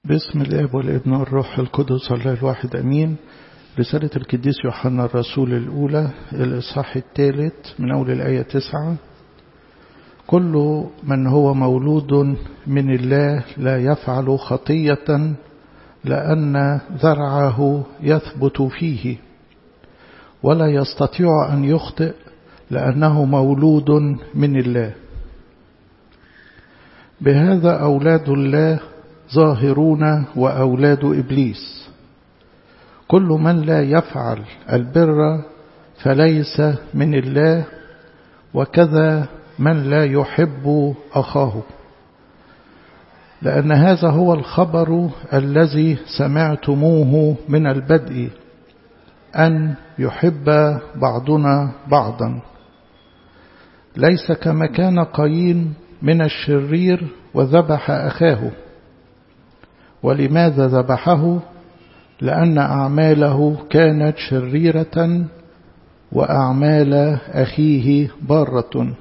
باسم الاب والابن والروح القدس الله الواحد امين رسالة القديس يوحنا الرسول الأولى الإصحاح الثالث من أول الآية تسعة كل من هو مولود من الله لا يفعل خطية لأن ذرعه يثبت فيه ولا يستطيع أن يخطئ لأنه مولود من الله بهذا أولاد الله ظاهرون وأولاد إبليس كل من لا يفعل البر فليس من الله وكذا من لا يحب أخاه لأن هذا هو الخبر الذي سمعتموه من البدء أن يحب بعضنا بعضا ليس كما كان قايين من الشرير وذبح أخاه ولماذا ذبحه لأن أعماله كانت شريرة وأعمال أخيه بارة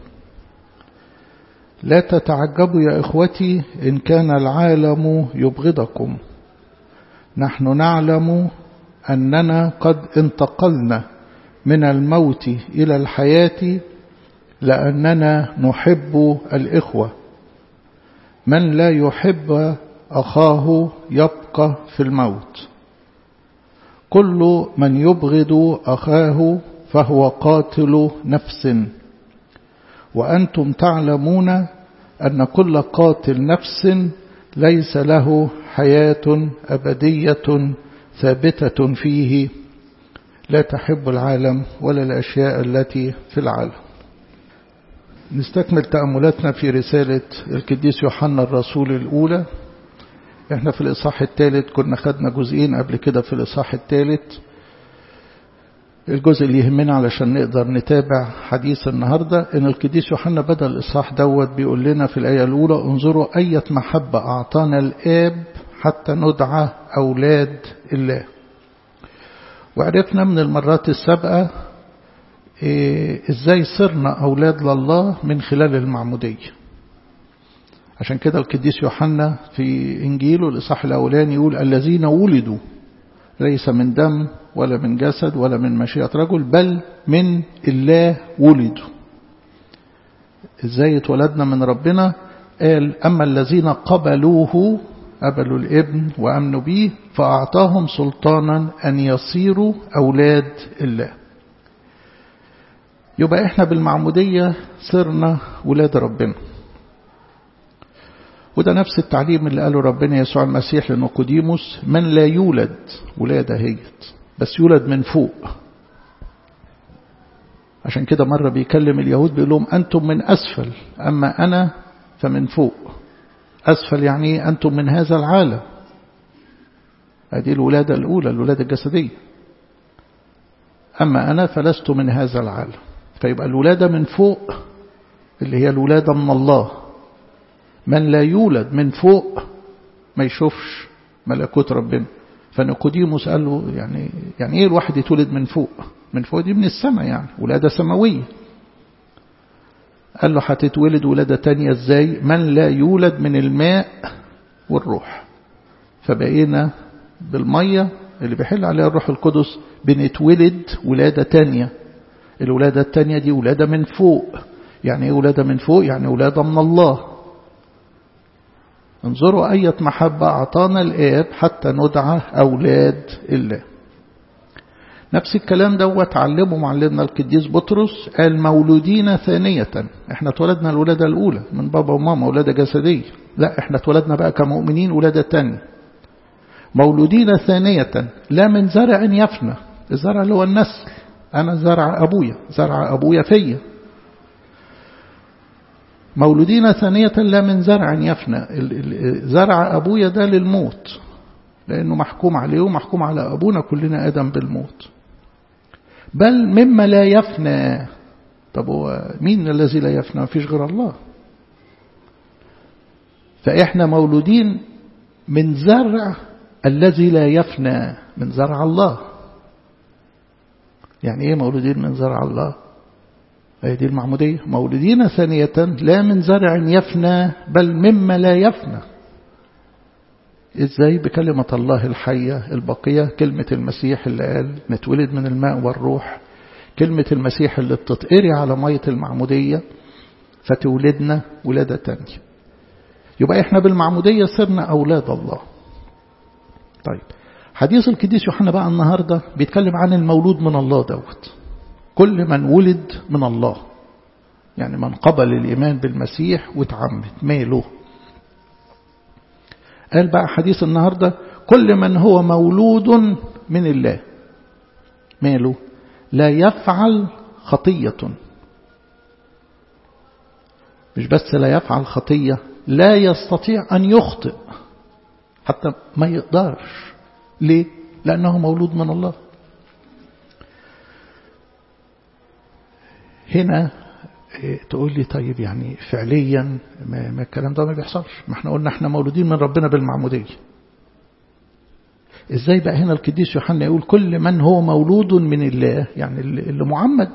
لا تتعجبوا يا إخوتي إن كان العالم يبغضكم نحن نعلم أننا قد انتقلنا من الموت إلى الحياة لأننا نحب الإخوة من لا يحب أخاه يبقى في الموت كل من يبغض أخاه فهو قاتل نفس وأنتم تعلمون أن كل قاتل نفس ليس له حياة أبدية ثابتة فيه لا تحب العالم ولا الأشياء التي في العالم نستكمل تأملاتنا في رسالة القديس يوحنا الرسول الأولى احنا في الإصحاح الثالث كنا خدنا جزئين قبل كده في الإصحاح الثالث الجزء اللي يهمنا علشان نقدر نتابع حديث النهاردة ان القديس يوحنا بدأ الإصحاح دوت بيقول لنا في الآية الأولى انظروا أية محبة أعطانا الآب حتى ندعى أولاد الله وعرفنا من المرات السابقة إيه ازاي صرنا أولاد لله من خلال المعمودية عشان كده القديس يوحنا في إنجيله الإصحاح الأولاني يقول الذين ولدوا ليس من دم ولا من جسد ولا من مشيئة رجل بل من الله ولدوا ازاي اتولدنا من ربنا قال أما الذين قبلوه قبلوا الابن وأمنوا به فأعطاهم سلطانا أن يصيروا أولاد الله يبقى احنا بالمعمودية صرنا ولاد ربنا وده نفس التعليم اللي قاله ربنا يسوع المسيح لنقوديموس من لا يولد ولادة هيت بس يولد من فوق عشان كده مرة بيكلم اليهود بيقول لهم أنتم من أسفل أما أنا فمن فوق أسفل يعني أنتم من هذا العالم هذه الولادة الأولى الولادة الجسدية أما أنا فلست من هذا العالم فيبقى الولادة من فوق اللي هي الولادة من الله من لا يولد من فوق ما يشوفش ملكوت ربنا فنيقوديموس قال له يعني يعني ايه الواحد يتولد من فوق من فوق دي من السماء يعني ولادة سماوية قال له هتتولد ولادة تانية ازاي من لا يولد من الماء والروح فبقينا بالمية اللي بيحل عليها الروح القدس بنتولد ولادة تانية الولادة التانية دي ولادة من فوق يعني ايه ولادة من فوق يعني ولادة من الله انظروا أية محبة أعطانا الآب حتى ندعى أولاد الله نفس الكلام دوت علمه معلمنا القديس بطرس قال مولودين ثانية احنا اتولدنا الولادة الأولى من بابا وماما ولادة جسدية لا احنا اتولدنا بقى كمؤمنين ولادة تانية مولودين ثانية لا من زرع يفنى الزرع اللي هو النسل أنا زرع أبويا زرع أبويا فيا مولودين ثانية لا من زرع يفنى زرع أبويا ده للموت لأنه محكوم عليه ومحكوم على أبونا كلنا آدم بالموت بل مما لا يفنى طب هو مين الذي لا يفنى مفيش غير الله فإحنا مولودين من زرع الذي لا يفنى من زرع الله يعني ايه مولودين من زرع الله هي دي المعمودية مولودين ثانية لا من زرع يفنى بل مما لا يفنى ازاي بكلمة الله الحية البقية كلمة المسيح اللي قال نتولد من الماء والروح كلمة المسيح اللي بتتقري على مية المعمودية فتولدنا ولادة تانية يبقى احنا بالمعمودية صرنا أولاد الله طيب حديث القديس يوحنا بقى النهاردة بيتكلم عن المولود من الله دوت كل من ولد من الله يعني من قبل الإيمان بالمسيح وتعمد ماله قال بقى حديث النهاردة كل من هو مولود من الله ماله لا يفعل خطية مش بس لا يفعل خطية لا يستطيع أن يخطئ حتى ما يقدرش ليه؟ لأنه مولود من الله هنا تقول لي طيب يعني فعليا ما, ما الكلام ده ما بيحصلش ما احنا قلنا احنا مولودين من ربنا بالمعمودية ازاي بقى هنا القديس يوحنا يقول كل من هو مولود من الله يعني اللي معمد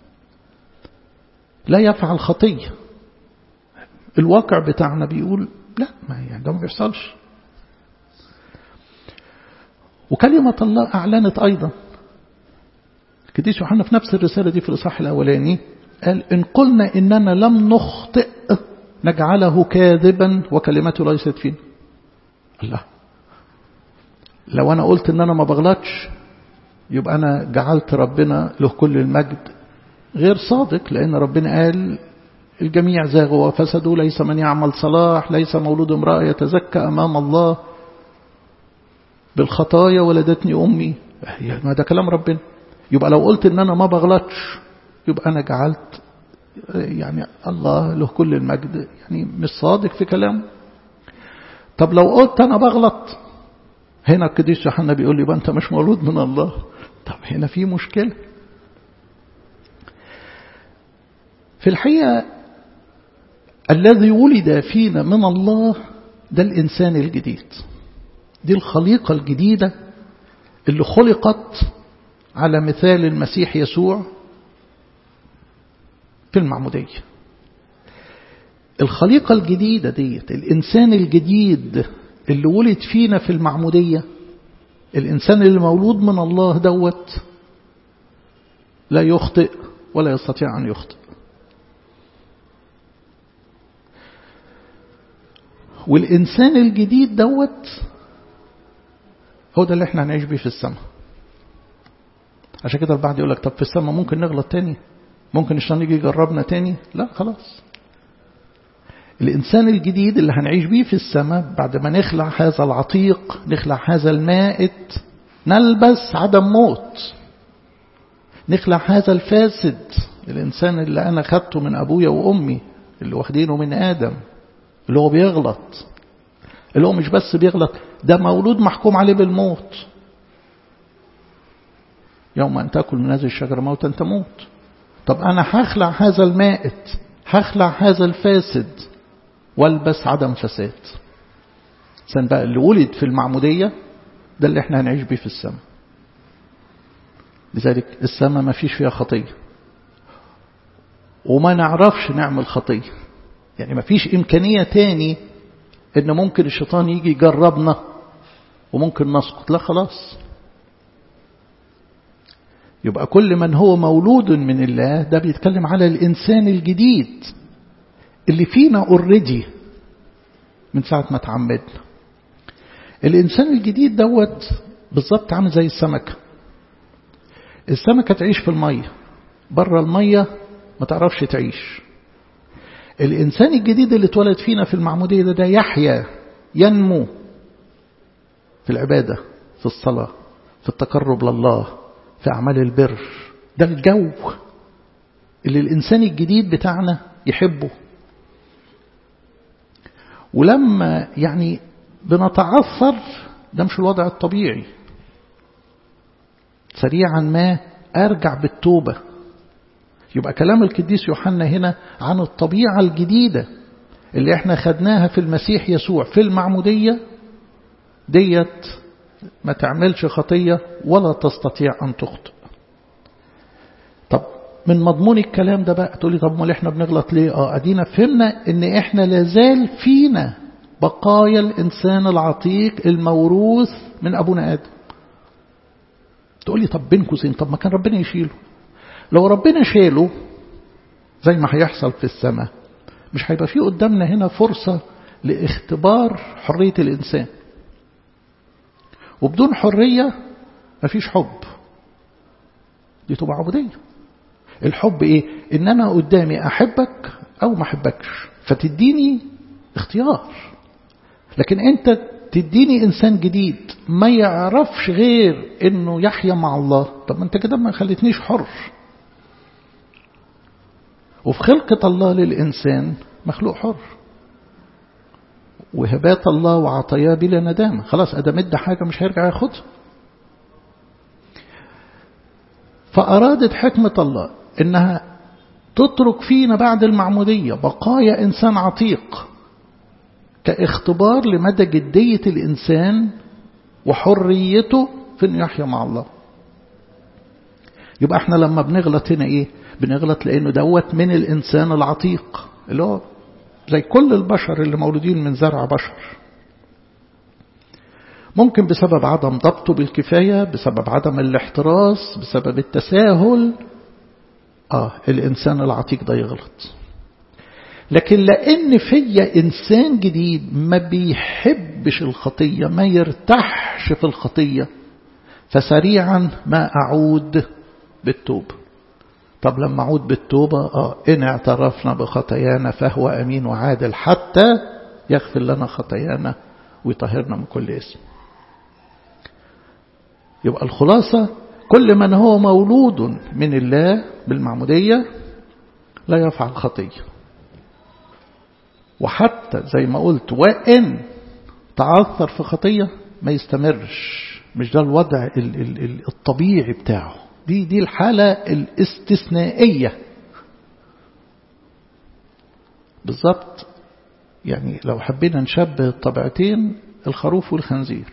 لا يفعل خطية الواقع بتاعنا بيقول لا ما يعني ده ما بيحصلش وكلمة الله أعلنت أيضا القديس يوحنا في نفس الرسالة دي في الإصحاح الأولاني قال إن قلنا إننا لم نخطئ نجعله كاذبا وكلمته ليست فينا الله لو أنا قلت إن أنا ما بغلطش يبقى أنا جعلت ربنا له كل المجد غير صادق لأن ربنا قال الجميع زاغوا وفسدوا ليس من يعمل صلاح ليس مولود امرأة يتزكى أمام الله بالخطايا ولدتني أمي ما ده كلام ربنا يبقى لو قلت إن أنا ما بغلطش يبقى أنا جعلت يعني الله له كل المجد يعني مش صادق في كلامه طب لو قلت أنا بغلط هنا القديس يوحنا بيقول لي يبقى أنت مش مولود من الله طب هنا في مشكلة في الحقيقة الذي ولد فينا من الله ده الإنسان الجديد دي الخليقة الجديدة اللي خلقت على مثال المسيح يسوع في المعمودية الخليقة الجديدة ديت الإنسان الجديد اللي ولد فينا في المعمودية الإنسان اللي مولود من الله دوت لا يخطئ ولا يستطيع أن يخطئ والإنسان الجديد دوت هو ده اللي احنا هنعيش بيه في السماء عشان كده البعض يقول لك طب في السماء ممكن نغلط تاني ممكن الشيطان يجي يجربنا تاني لا خلاص الإنسان الجديد اللي هنعيش بيه في السماء بعد ما نخلع هذا العتيق نخلع هذا المائت نلبس عدم موت نخلع هذا الفاسد الإنسان اللي أنا خدته من أبويا وأمي اللي واخدينه من آدم اللي هو بيغلط اللي هو مش بس بيغلط ده مولود محكوم عليه بالموت يوم أن تأكل من هذه الشجرة موتا تموت طب أنا هخلع هذا المائت هخلع هذا الفاسد والبس عدم فساد سن بقى اللي ولد في المعمودية ده اللي احنا هنعيش بيه في السماء لذلك السماء ما فيش فيها خطية وما نعرفش نعمل خطية يعني ما فيش إمكانية تاني إن ممكن الشيطان يجي يجربنا وممكن نسقط لا خلاص يبقى كل من هو مولود من الله ده بيتكلم على الإنسان الجديد اللي فينا اوريدي من ساعة ما تعمدنا الإنسان الجديد دوت بالظبط عامل زي السمكة السمكة تعيش في المية بره المية ما تعرفش تعيش الإنسان الجديد اللي اتولد فينا في المعمودية ده, ده يحيا ينمو في العبادة في الصلاة في التقرب لله في أعمال البر ده الجو اللي الإنسان الجديد بتاعنا يحبه ولما يعني بنتعثر ده مش الوضع الطبيعي سريعا ما أرجع بالتوبة يبقى كلام القديس يوحنا هنا عن الطبيعة الجديدة اللي احنا خدناها في المسيح يسوع في المعمودية ديت ما تعملش خطية ولا تستطيع أن تخطئ طب من مضمون الكلام ده بقى تقولي طب ما احنا بنغلط ليه اه ادينا فهمنا ان احنا لازال فينا بقايا الإنسان العتيق الموروث من أبونا آدم تقول لي طب بين قوسين طب ما كان ربنا يشيله لو ربنا شاله زي ما هيحصل في السماء مش هيبقى فيه قدامنا هنا فرصة لاختبار حرية الإنسان وبدون حرية مفيش حب دي تبقى عبودية الحب ايه ان انا قدامي احبك او ما احبكش فتديني اختيار لكن انت تديني انسان جديد ما يعرفش غير انه يحيا مع الله طب ما انت كده ما خلتنيش حر وفي خلقة الله للإنسان مخلوق حر وهبات الله وعطاياه بلا ندامة خلاص أدام ادى حاجة مش هيرجع ياخدها فأرادت حكمة الله إنها تترك فينا بعد المعمودية بقايا إنسان عتيق كاختبار لمدى جدية الإنسان وحريته في أنه يحيا مع الله يبقى احنا لما بنغلط هنا ايه بنغلط لأنه دوت من الإنسان العتيق اللي هو زي كل البشر اللي مولودين من زرع بشر ممكن بسبب عدم ضبطه بالكفاية بسبب عدم الاحتراس بسبب التساهل آه الإنسان العتيق ده يغلط لكن لأن فيا إنسان جديد ما بيحبش الخطية ما يرتاحش في الخطية فسريعا ما أعود بالتوبة طب لما أعود بالتوبة آه إن اعترفنا بخطايانا فهو أمين وعادل حتى يغفر لنا خطايانا ويطهرنا من كل اسم يبقى الخلاصة كل من هو مولود من الله بالمعمودية لا يفعل خطية وحتى زي ما قلت وإن تعثر في خطية ما يستمرش مش ده الوضع الطبيعي بتاعه دي دي الحالة الاستثنائية بالظبط يعني لو حبينا نشبه الطبيعتين الخروف والخنزير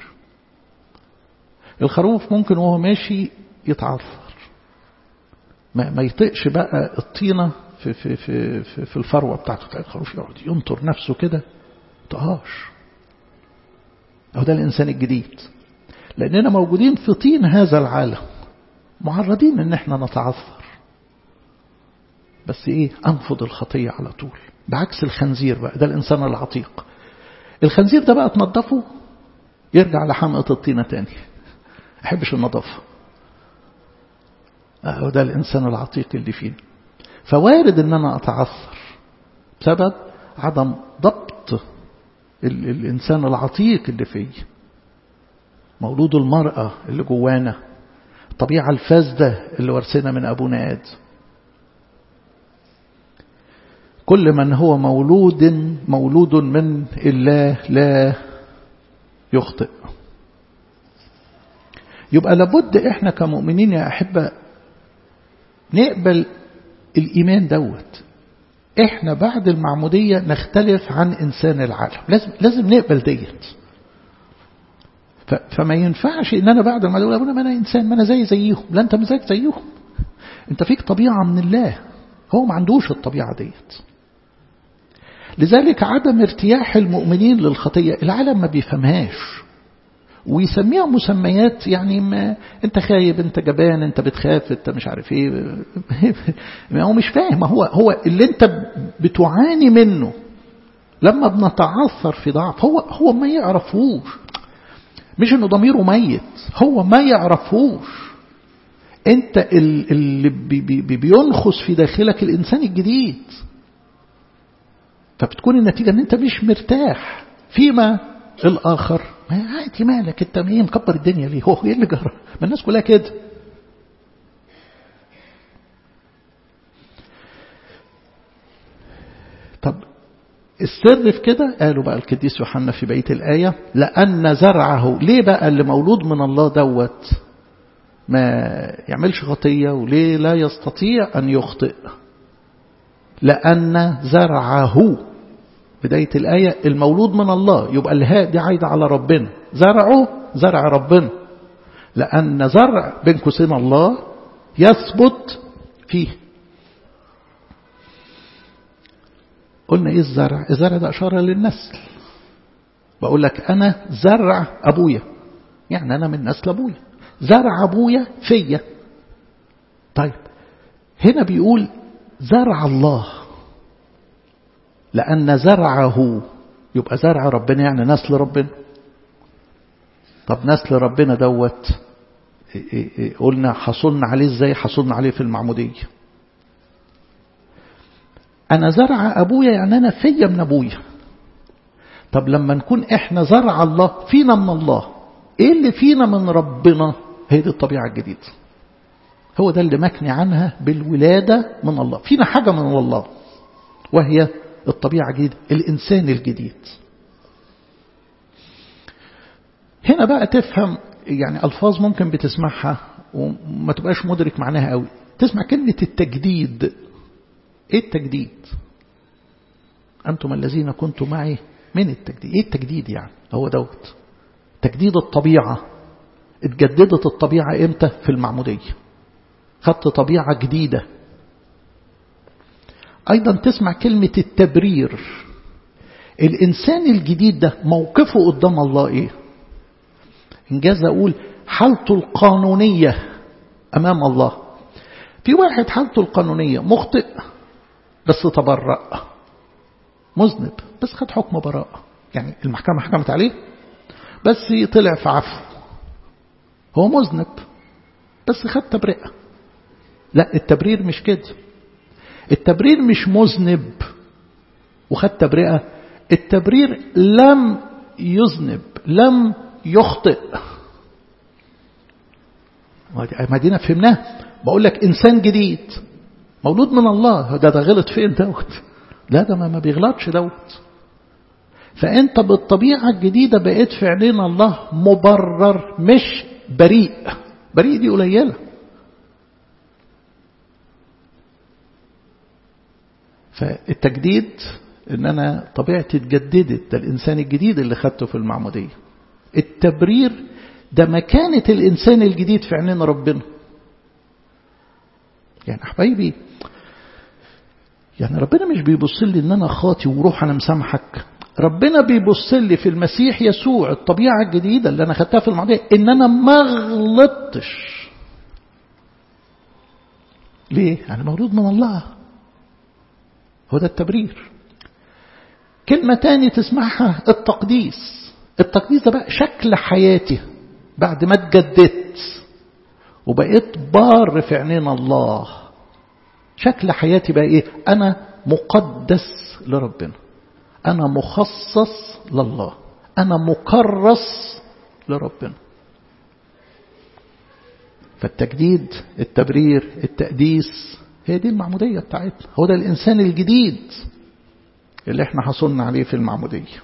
الخروف ممكن وهو ماشي يتعثر ما, ما يطقش بقى الطينة في, في, في, في, في الفروة بتاعته تلاقي الخروف يقعد ينطر نفسه كده طهاش أو ده الإنسان الجديد لأننا موجودين في طين هذا العالم معرضين ان احنا نتعثر بس ايه انفض الخطية على طول بعكس الخنزير بقى ده الانسان العتيق الخنزير ده بقى تنظفه يرجع لحمقة الطينة تاني احبش النظافة اهو ده الانسان العتيق اللي فينا فوارد ان انا اتعثر بسبب عدم ضبط الانسان العتيق اللي فيه مولود المرأة اللي جوانا الطبيعة الفاسدة اللي ورثنا من أبونا آدم كل من هو مولود مولود من الله لا يخطئ يبقى لابد احنا كمؤمنين يا أحبة نقبل الإيمان دوت احنا بعد المعمودية نختلف عن إنسان العالم لازم, لازم نقبل ديت فما ينفعش ان انا بعد ما اقول ابونا ما انا انسان ما انا زي زيهم لا انت مزاج زيهم انت فيك طبيعه من الله هو ما عندوش الطبيعه ديت لذلك عدم ارتياح المؤمنين للخطيه العالم ما بيفهمهاش ويسميها مسميات يعني ما انت خايب انت جبان انت بتخاف انت مش عارف ايه هو مش فاهم هو هو اللي انت بتعاني منه لما بنتعثر في ضعف هو هو ما يعرفوش مش انه ضميره ميت هو ما يعرفوش انت اللي بي بي بينخس في داخلك الانسان الجديد فبتكون النتيجة ان انت مش مرتاح فيما الاخر ما عادي مالك انت ايه مكبر الدنيا ليه هو ايه اللي جرى ما الناس كلها كده طب السر في كده قالوا بقى القديس يوحنا في بقيه الآية لأن زرعه ليه بقى اللي مولود من الله دوت ما يعملش خطية وليه لا يستطيع أن يخطئ لأن زرعه بداية الآية المولود من الله يبقى الهاء دي عايدة على ربنا زرعه زرع ربنا لأن زرع بين قوسين الله يثبت فيه قلنا ايه الزرع الزرع ده اشاره للنسل بقول لك أنا زرع أبويا يعني أنا من نسل أبويا زرع أبويا فيا طيب هنا بيقول زرع الله لأن زرعه يبقى زرع ربنا يعني نسل ربنا طب نسل ربنا دوت قلنا حصلنا عليه ازاي حصلنا عليه في المعمودية أنا زرع أبويا يعني أنا فيا من أبويا طب لما نكون إحنا زرع الله فينا من الله إيه اللي فينا من ربنا هي دي الطبيعة الجديدة هو ده اللي مكني عنها بالولادة من الله فينا حاجة من الله وهي الطبيعة الجديدة الإنسان الجديد هنا بقى تفهم يعني ألفاظ ممكن بتسمعها وما تبقاش مدرك معناها قوي تسمع كلمة التجديد ايه التجديد أنتم الذين كنتم معي من التجديد ايه التجديد يعني هو دوت تجديد الطبيعة اتجددت الطبيعة امتى في المعمودية خدت طبيعة جديدة أيضا تسمع كلمة التبرير الإنسان الجديد ده موقفه قدام الله إيه إنجاز أقول حالته القانونية أمام الله في واحد حالته القانونية مخطئ بس تبرأ مذنب بس خد حكم براءة يعني المحكمة حكمت عليه بس طلع في عفو هو مذنب بس خد تبرئة لا التبرير مش كده التبرير مش مذنب وخد تبرئة التبرير لم يذنب لم يخطئ ما دينا فهمناه بقول لك إنسان جديد مولود من الله ده ده غلط فين دوت لا ده ما بيغلطش دوت فأنت بالطبيعة الجديدة بقيت في عينين الله مبرر مش بريء بريء دي قليلة فالتجديد ان انا طبيعتي اتجددت ده الانسان الجديد اللي خدته في المعمودية التبرير ده مكانة الانسان الجديد في عينين ربنا يعني حبايبي يعني ربنا مش بيبص لي ان انا خاطي وروح انا مسامحك ربنا بيبص لي في المسيح يسوع الطبيعة الجديدة اللي انا خدتها في المعمودية ان انا ما غلطتش ليه؟ أنا مولود من الله هو ده التبرير كلمة تاني تسمعها التقديس التقديس ده بقى شكل حياتي بعد ما اتجددت وبقيت بار في عينين الله شكل حياتي بقى ايه انا مقدس لربنا انا مخصص لله انا مكرس لربنا فالتجديد التبرير التقديس هي دي المعمودية بتاعتنا هو ده الإنسان الجديد اللي احنا حصلنا عليه في المعمودية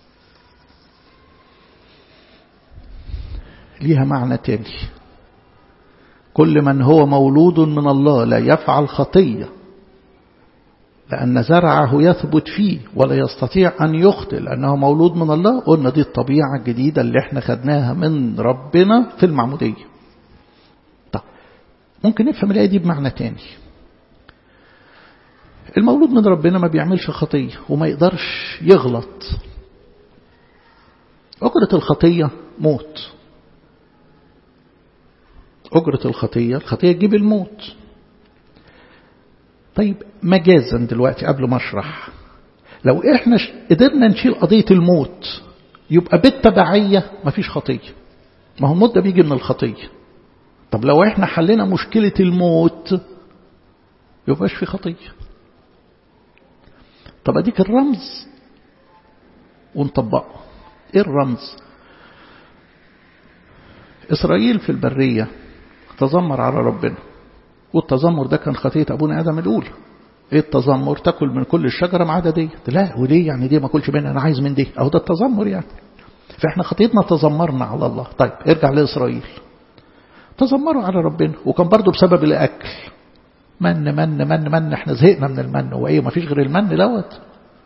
ليها معنى تاني كل من هو مولود من الله لا يفعل خطية لأن زرعه يثبت فيه ولا يستطيع أن يخطئ لأنه مولود من الله قلنا دي الطبيعة الجديدة اللي احنا خدناها من ربنا في المعمودية طب ممكن نفهم الآية دي بمعنى تاني المولود من ربنا ما بيعملش خطية وما يقدرش يغلط أجرة الخطية موت أجرة الخطية الخطية تجيب الموت طيب مجازا دلوقتي قبل ما اشرح لو احنا قدرنا نشيل قضية الموت يبقى بالتبعية مفيش خطية ما هو الموت ده بيجي من الخطية طب لو احنا حلينا مشكلة الموت يبقاش في خطية طب اديك الرمز ونطبقه ايه الرمز اسرائيل في البرية تذمر على ربنا والتذمر ده كان خطية ابونا ادم الاولى ايه التذمر تاكل من كل الشجرة ما عدا دي لا وليه يعني دي ما اكلش منها انا عايز من دي اهو ده التذمر يعني فاحنا خطيتنا تذمرنا على الله طيب ارجع لاسرائيل تذمروا على ربنا وكان برضو بسبب الاكل من من من من احنا زهقنا من المن وايه ما فيش غير المن دوت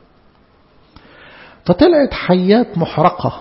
فطلعت حيات محرقة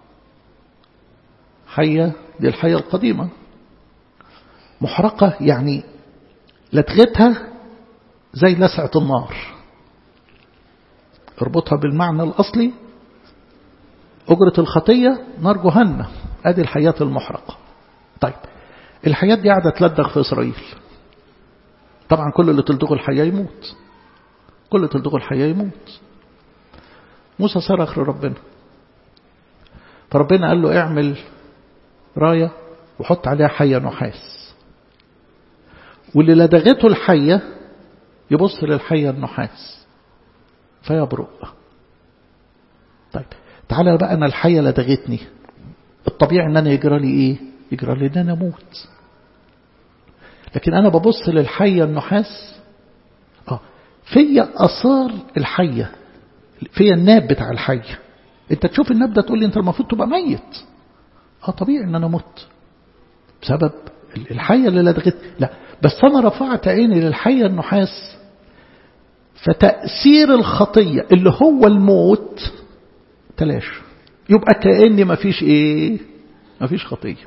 حية دي الحية القديمة محرقة يعني لدغتها زي لسعة النار اربطها بالمعنى الأصلي أجرة الخطية نار جهنم أدي الحياة المحرقة طيب الحياة دي قاعدة تلدغ في إسرائيل طبعا كل اللي تلدغه الحياة يموت كل اللي تلدغه الحياة يموت موسى صرخ لربنا فربنا قال له اعمل راية وحط عليها حية نحاس واللي لدغته الحية يبص للحية النحاس فيبرق طيب تعالى بقى أنا الحية لدغتني الطبيعي أن أنا يجرى لي إيه يجرى لي أن أنا أموت لكن أنا ببص للحية النحاس آه فيا أثار الحية فيا الناب بتاع الحية أنت تشوف الناب ده تقول لي أنت المفروض تبقى ميت اه طبيعي أن أنا مت بسبب الحية اللي لدغت لا بس أنا رفعت عيني للحية النحاس فتأثير الخطية اللي هو الموت تلاش يبقى كأني ما فيش ايه ما فيش خطية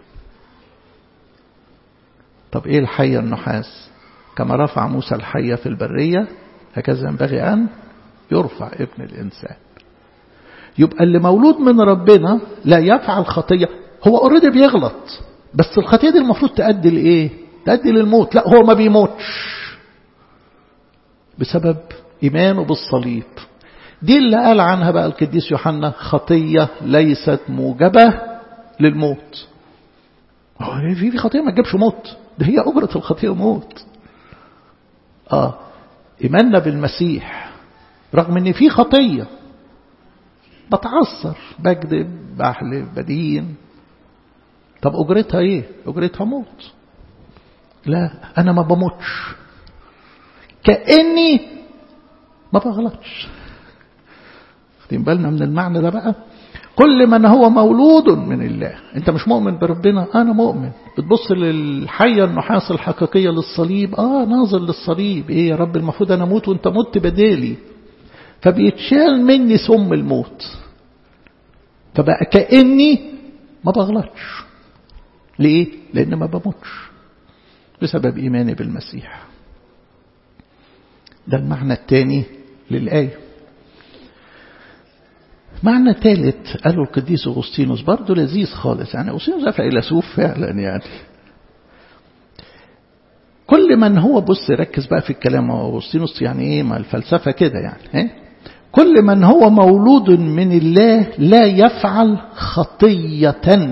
طب ايه الحية النحاس كما رفع موسى الحية في البرية هكذا ينبغي أن يرفع ابن الإنسان يبقى اللي مولود من ربنا لا يفعل خطية هو اوريدي بيغلط بس الخطية دي المفروض تؤدي لإيه تؤدي للموت لا هو ما بيموتش بسبب إيمانه بالصليب دي اللي قال عنها بقى القديس يوحنا خطية ليست موجبة للموت في في خطية ما تجيبش موت ده هي أجرة الخطية موت آه إيماننا بالمسيح رغم ان في خطية بتعصر بكذب بحلف بدين طب أجرتها ايه أجرتها موت لا أنا ما بموتش كأني ما بغلطش واخدين بالنا من المعنى ده بقى كل من هو مولود من الله انت مش مؤمن بربنا انا مؤمن بتبص للحيه النحاس الحقيقيه للصليب اه ناظر للصليب ايه يا رب المفروض انا اموت وانت مت بدالي فبيتشال مني سم الموت فبقى كاني ما بغلطش ليه لان ما بموتش بسبب ايماني بالمسيح ده المعنى الثاني للايه معنى ثالث قاله القديس أغسطينوس برضه لذيذ خالص يعني أغسطينوس ده فيلسوف فعلا يعني كل من هو بص ركز بقى في الكلام أغسطينوس يعني إيه ما الفلسفة كده يعني إيه؟ كل من هو مولود من الله لا يفعل خطية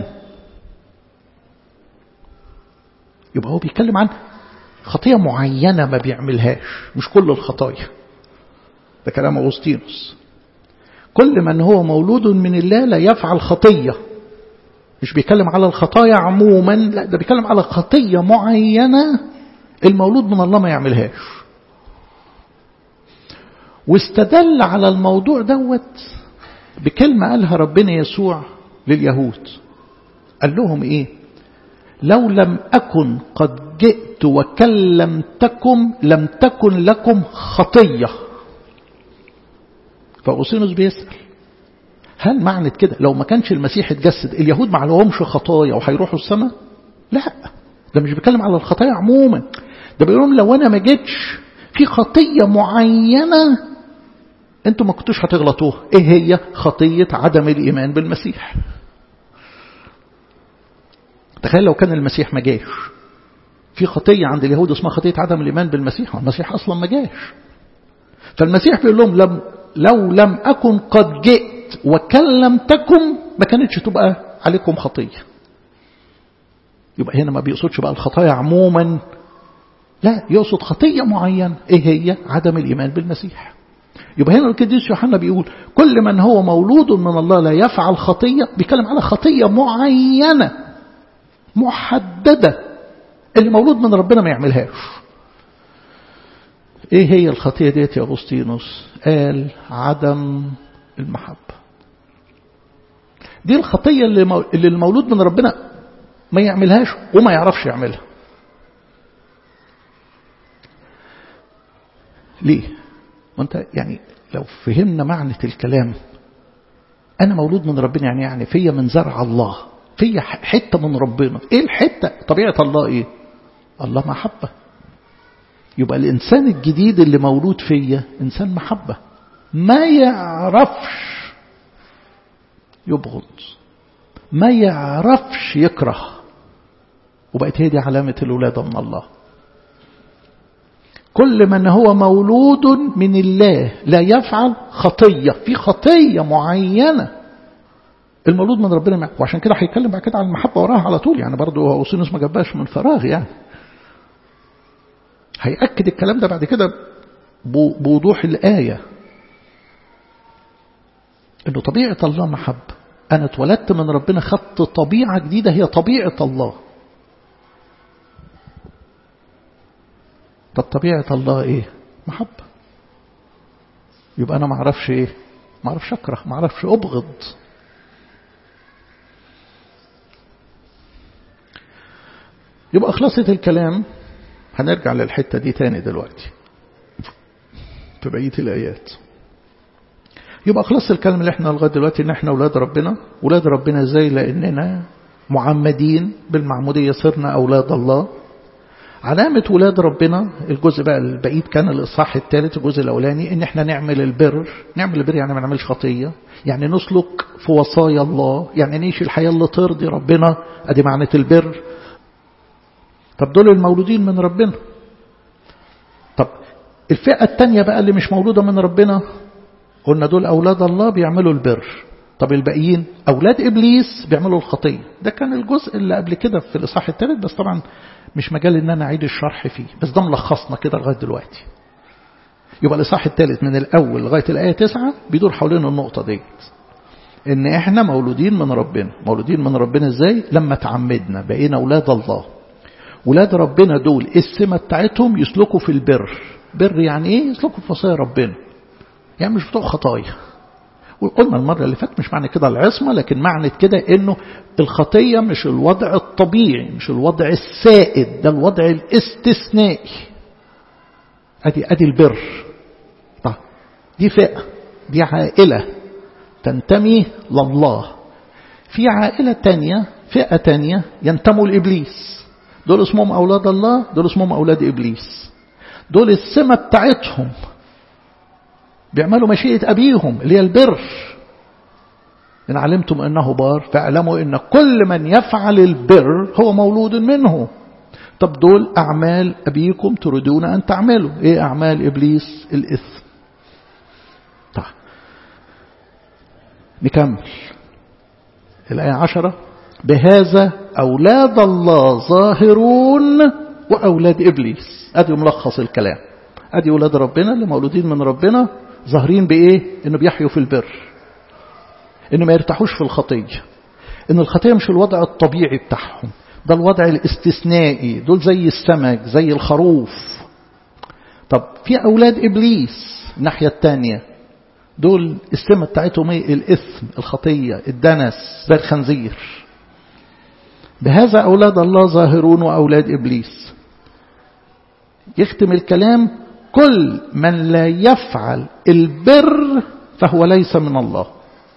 يبقى هو بيتكلم عن خطية معينة ما بيعملهاش مش كل الخطايا ده كلام أغسطينوس كل من هو مولود من الله لا يفعل خطية مش بيتكلم على الخطايا عموما لا ده بيتكلم على خطية معينة المولود من الله ما يعملهاش واستدل على الموضوع دوت بكلمة قالها ربنا يسوع لليهود قال لهم ايه لو لم أكن قد جئت وكلمتكم لم تكن لكم خطيه فأوسينوس بيسأل هل معنى كده لو ما كانش المسيح اتجسد اليهود ما عليهمش خطايا وهيروحوا السماء لا ده مش بيتكلم على الخطايا عموما ده بيقول لهم لو انا ما جيتش في خطيه معينه انتوا ما كنتوش هتغلطوها ايه هي خطيه عدم الايمان بالمسيح تخيل لو كان المسيح ما جاش في خطيه عند اليهود اسمها خطيه عدم الايمان بالمسيح المسيح اصلا ما جاش فالمسيح بيقول لهم لم لو لم أكن قد جئت وكلمتكم ما كانتش تبقى عليكم خطية يبقى هنا ما بيقصدش بقى الخطايا عموما لا يقصد خطية معينة ايه هي عدم الإيمان بالمسيح يبقى هنا القديس يوحنا بيقول كل من هو مولود من الله لا يفعل خطية بيتكلم على خطية معينة محددة اللي مولود من ربنا ما يعملهاش ايه هي الخطية ديت يا أغسطينوس قال عدم المحبة دي الخطية اللي, مو... اللي المولود من ربنا ما يعملهاش وما يعرفش يعملها ليه وانت يعني لو فهمنا معنى الكلام انا مولود من ربنا يعني يعني فيا من زرع الله فيا حتة من ربنا ايه الحتة طبيعة الله ايه الله محبة يبقى الإنسان الجديد اللي مولود فيا إنسان محبة ما يعرفش يبغض ما يعرفش يكره وبقت هي دي علامة الولادة من الله كل من هو مولود من الله لا يفعل خطية في خطية معينة المولود من ربنا معه وعشان كده هيتكلم بعد كده عن المحبة وراها على طول يعني برضه أوسينوس ما جابهاش من فراغ يعني هيأكد الكلام ده بعد كده بوضوح الآية إنه طبيعة الله محبة أنا اتولدت من ربنا خدت طبيعة جديدة هي طبيعة الله طب طبيعة الله إيه محبة يبقى أنا ما اعرفش إيه ما اعرفش أكره ما اعرفش أبغض يبقى خلاصة الكلام هنرجع للحتة دي تاني دلوقتي في بقية الآيات يبقى خلاص الكلام اللي احنا لغاية دلوقتي ان احنا اولاد ربنا اولاد ربنا ازاي لاننا معمدين بالمعمودية صرنا اولاد الله علامة ولاد ربنا الجزء بقى البعيد كان الإصحاح الثالث الجزء الأولاني إن إحنا نعمل البر نعمل البر يعني ما نعملش خطية يعني نسلك في وصايا الله يعني نعيش الحياة اللي ترضي ربنا أدي معنى البر طب دول المولودين من ربنا طب الفئة الثانية بقى اللي مش مولودة من ربنا قلنا دول أولاد الله بيعملوا البر طب الباقيين أولاد إبليس بيعملوا الخطية ده كان الجزء اللي قبل كده في الإصحاح الثالث بس طبعا مش مجال ان انا اعيد الشرح فيه بس ده ملخصنا كده لغايه دلوقتي يبقى الاصحاح الثالث من الاول لغايه الايه تسعة بيدور حوالين النقطه ديت ان احنا مولودين من ربنا مولودين من ربنا ازاي لما تعمدنا بقينا اولاد الله ولاد ربنا دول السمه بتاعتهم يسلكوا في البر بر يعني ايه يسلكوا في وصايا ربنا يعني مش بتوع خطايا وقلنا المرة اللي فاتت مش معنى كده العصمة لكن معنى كده انه الخطية مش الوضع الطبيعي مش الوضع السائد ده الوضع الاستثنائي ادي ادي البر طيب دي فئة دي عائلة تنتمي لله في عائلة تانية فئة تانية ينتموا لإبليس دول اسمهم أولاد الله دول اسمهم أولاد إبليس دول السمة بتاعتهم بيعملوا مشيئة أبيهم اللي هي البر إن علمتم أنه بار فاعلموا أن كل من يفعل البر هو مولود منه طب دول أعمال أبيكم تريدون أن تعملوا إيه أعمال إبليس الإثم طيب نكمل الآية عشرة بهذا أولاد الله ظاهرون وأولاد إبليس أدي ملخص الكلام أدي أولاد ربنا اللي مولودين من ربنا ظاهرين بإيه إنه بيحيوا في البر إنه ما يرتاحوش في الخطية إن الخطية مش الوضع الطبيعي بتاعهم ده الوضع الاستثنائي دول زي السمك زي الخروف طب في أولاد إبليس الناحية الثانية دول السمة بتاعتهم ايه الإثم الخطية الدنس زي الخنزير بهذا أولاد الله ظاهرون وأولاد إبليس يختم الكلام كل من لا يفعل البر فهو ليس من الله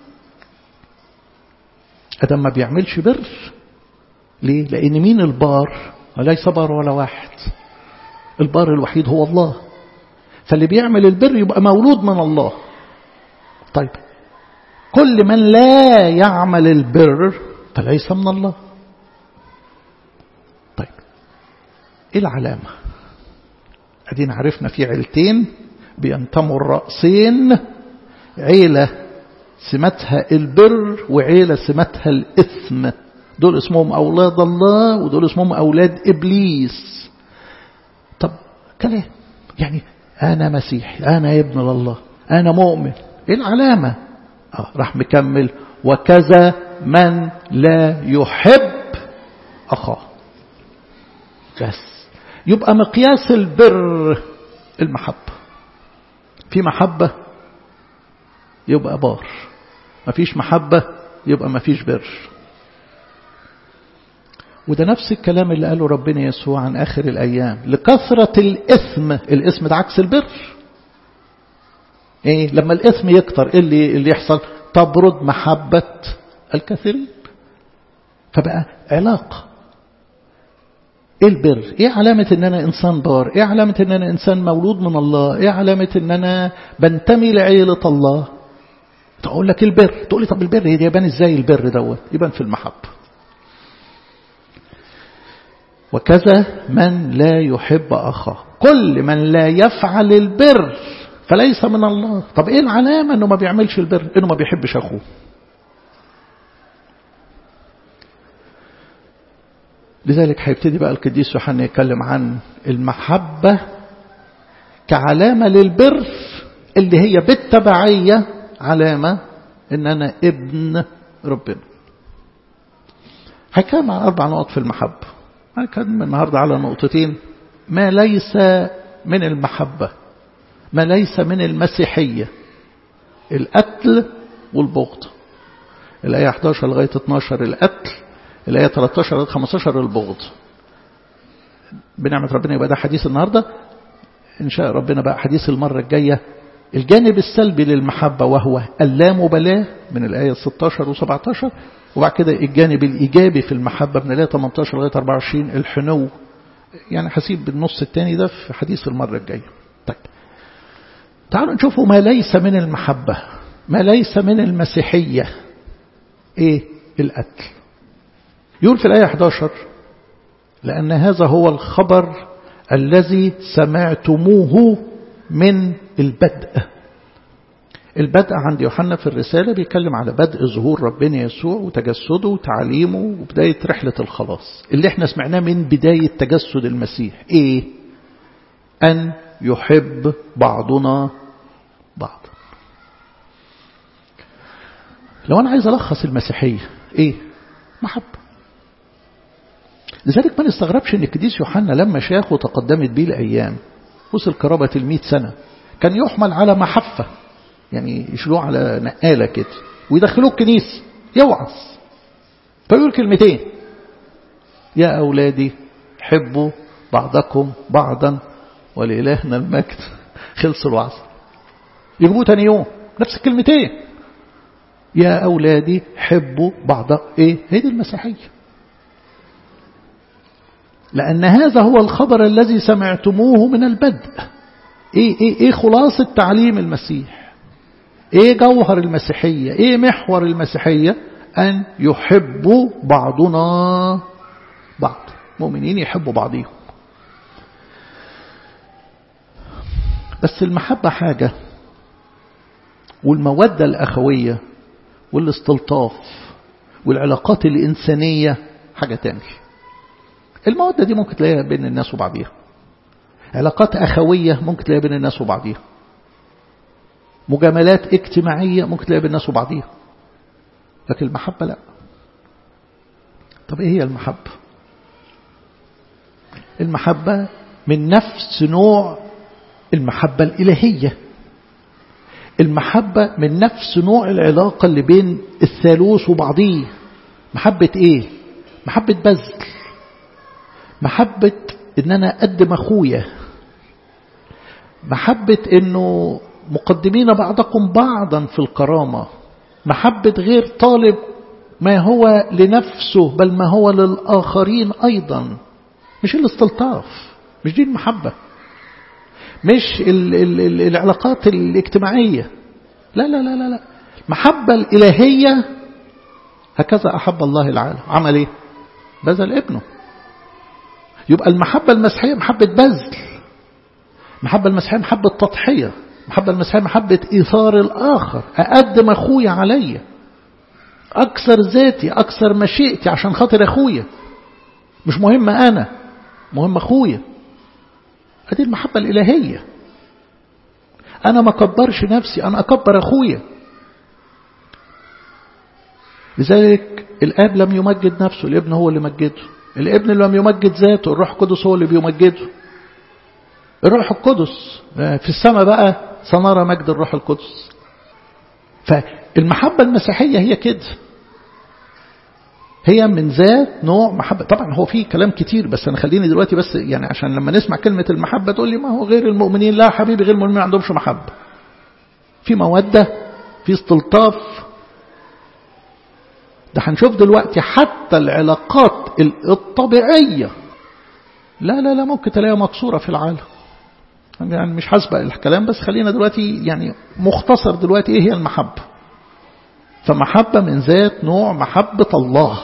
أدم ما بيعملش بر ليه؟ لأن مين البار ليس بار ولا واحد البار الوحيد هو الله فاللي بيعمل البر يبقى مولود من الله طيب كل من لا يعمل البر فليس من الله طيب ايه العلامة ادينا عرفنا في عيلتين بينتموا الرأسين عيلة سمتها البر وعيلة سمتها الإثم دول اسمهم أولاد الله ودول اسمهم أولاد إبليس طب كلام يعني أنا مسيحي أنا ابن الله أنا مؤمن إيه العلامة آه راح مكمل وكذا من لا يحب أخاه بس يبقى مقياس البر المحبة في محبة يبقى بار ما فيش محبة يبقى ما فيش بر وده نفس الكلام اللي قاله ربنا يسوع عن آخر الأيام لكثرة الإثم الإثم ده عكس البر إيه لما الإثم يكتر إيه اللي, اللي يحصل تبرد محبة الكثيرين فبقى علاقة ايه البر ايه علامة ان انا انسان بار ايه علامة ان انا انسان مولود من الله ايه علامة ان انا بنتمي لعيلة الله تقول لك البر تقول لي طب البر يبان ازاي البر دوت يبان في المحبة وكذا من لا يحب أخاه كل من لا يفعل البر فليس من الله طب ايه العلامة انه ما بيعملش البر انه ما بيحبش اخوه لذلك هيبتدي بقى القديس يوحنا يتكلم عن المحبة كعلامة للبر اللي هي بالتبعية علامة ان انا ابن ربنا هيتكلم عن اربع نقط في المحبة هنتكلم النهاردة على نقطتين ما ليس من المحبة ما ليس من المسيحية القتل والبغض الآية 11 لغاية 12 القتل الآية 13 لغاية 15 البغض بنعمة ربنا يبقى ده حديث النهاردة إن شاء ربنا بقى حديث المرة الجاية الجانب السلبي للمحبة وهو اللامبالاة من الآية 16 و17 وبعد كده الجانب الإيجابي في المحبة من الآية 18 لغاية 24 الحنو يعني هسيب النص الثاني ده في حديث المرة الجاية طيب تعالوا نشوفوا ما ليس من المحبة ما ليس من المسيحية ايه القتل يقول في الآية 11 لأن هذا هو الخبر الذي سمعتموه من البدء البدء عند يوحنا في الرسالة بيتكلم على بدء ظهور ربنا يسوع وتجسده وتعليمه وبداية رحلة الخلاص اللي احنا سمعناه من بداية تجسد المسيح ايه أن يحب بعضنا بعض لو أنا عايز ألخص المسيحية إيه محبة لذلك ما نستغربش أن القديس يوحنا لما شاخ وتقدمت به الأيام وصل قرابة المئة سنة كان يحمل على محفة يعني يشيلوه على نقالة كده ويدخلوه الكنيسة يوعظ فيقول كلمتين يا أولادي حبوا بعضكم بعضا ولإلهنا المجد خلص الوعظ يجيبوه تاني يوم نفس الكلمتين يا أولادي حبوا بعض إيه هي دي المسيحية لأن هذا هو الخبر الذي سمعتموه من البدء إيه, إيه, إيه خلاصة تعليم المسيح إيه جوهر المسيحية إيه محور المسيحية أن يحبوا بعضنا بعض مؤمنين يحبوا بعضهم بس المحبة حاجة والمودة الأخوية والاستلطاف والعلاقات الإنسانية حاجة تانية المودة دي ممكن تلاقيها بين الناس وبعضيها علاقات أخوية ممكن تلاقيها بين الناس وبعضيها مجاملات اجتماعية ممكن تلاقيها بين الناس وبعضيها لكن المحبة لا طب ايه هي المحبة المحبة من نفس نوع المحبة الإلهية المحبة من نفس نوع العلاقة اللي بين الثالوث وبعضيه محبة ايه محبة بذل محبة ان انا اقدم اخويا محبة انه مقدمين بعضكم بعضا في الكرامة محبة غير طالب ما هو لنفسه بل ما هو للآخرين أيضا مش الاستلطاف مش دي المحبة مش ال ال ال العلاقات الاجتماعية لا لا لا لا لا المحبة الإلهية هكذا أحب الله العالم عمل إيه بذل ابنه يبقى المحبة المسيحية محبة بذل محبة المسيحية محبة تضحية محبة المسيحية محبة إيثار الآخر أقدم أخويا عليا أكثر ذاتي أكثر مشيئتي عشان خاطر أخويا مش مهم أنا مهم أخويا هذه المحبة الإلهية أنا ما أكبرش نفسي أنا أكبر أخويا لذلك الآب لم يمجد نفسه الابن هو اللي مجده الابن لم يمجد ذاته الروح القدس هو اللي بيمجده الروح القدس في السماء بقى سنرى مجد الروح القدس فالمحبة المسيحية هي كده هي من ذات نوع محبة طبعا هو في كلام كتير بس أنا خليني دلوقتي بس يعني عشان لما نسمع كلمة المحبة تقول لي ما هو غير المؤمنين لا حبيبي غير المؤمنين ما عندهمش محبة في مودة في استلطاف ده هنشوف دلوقتي حتى العلاقات الطبيعية لا لا لا ممكن تلاقيها مكسورة في العالم يعني مش حاسبة الكلام بس خلينا دلوقتي يعني مختصر دلوقتي ايه هي المحبة فمحبة من ذات نوع محبة الله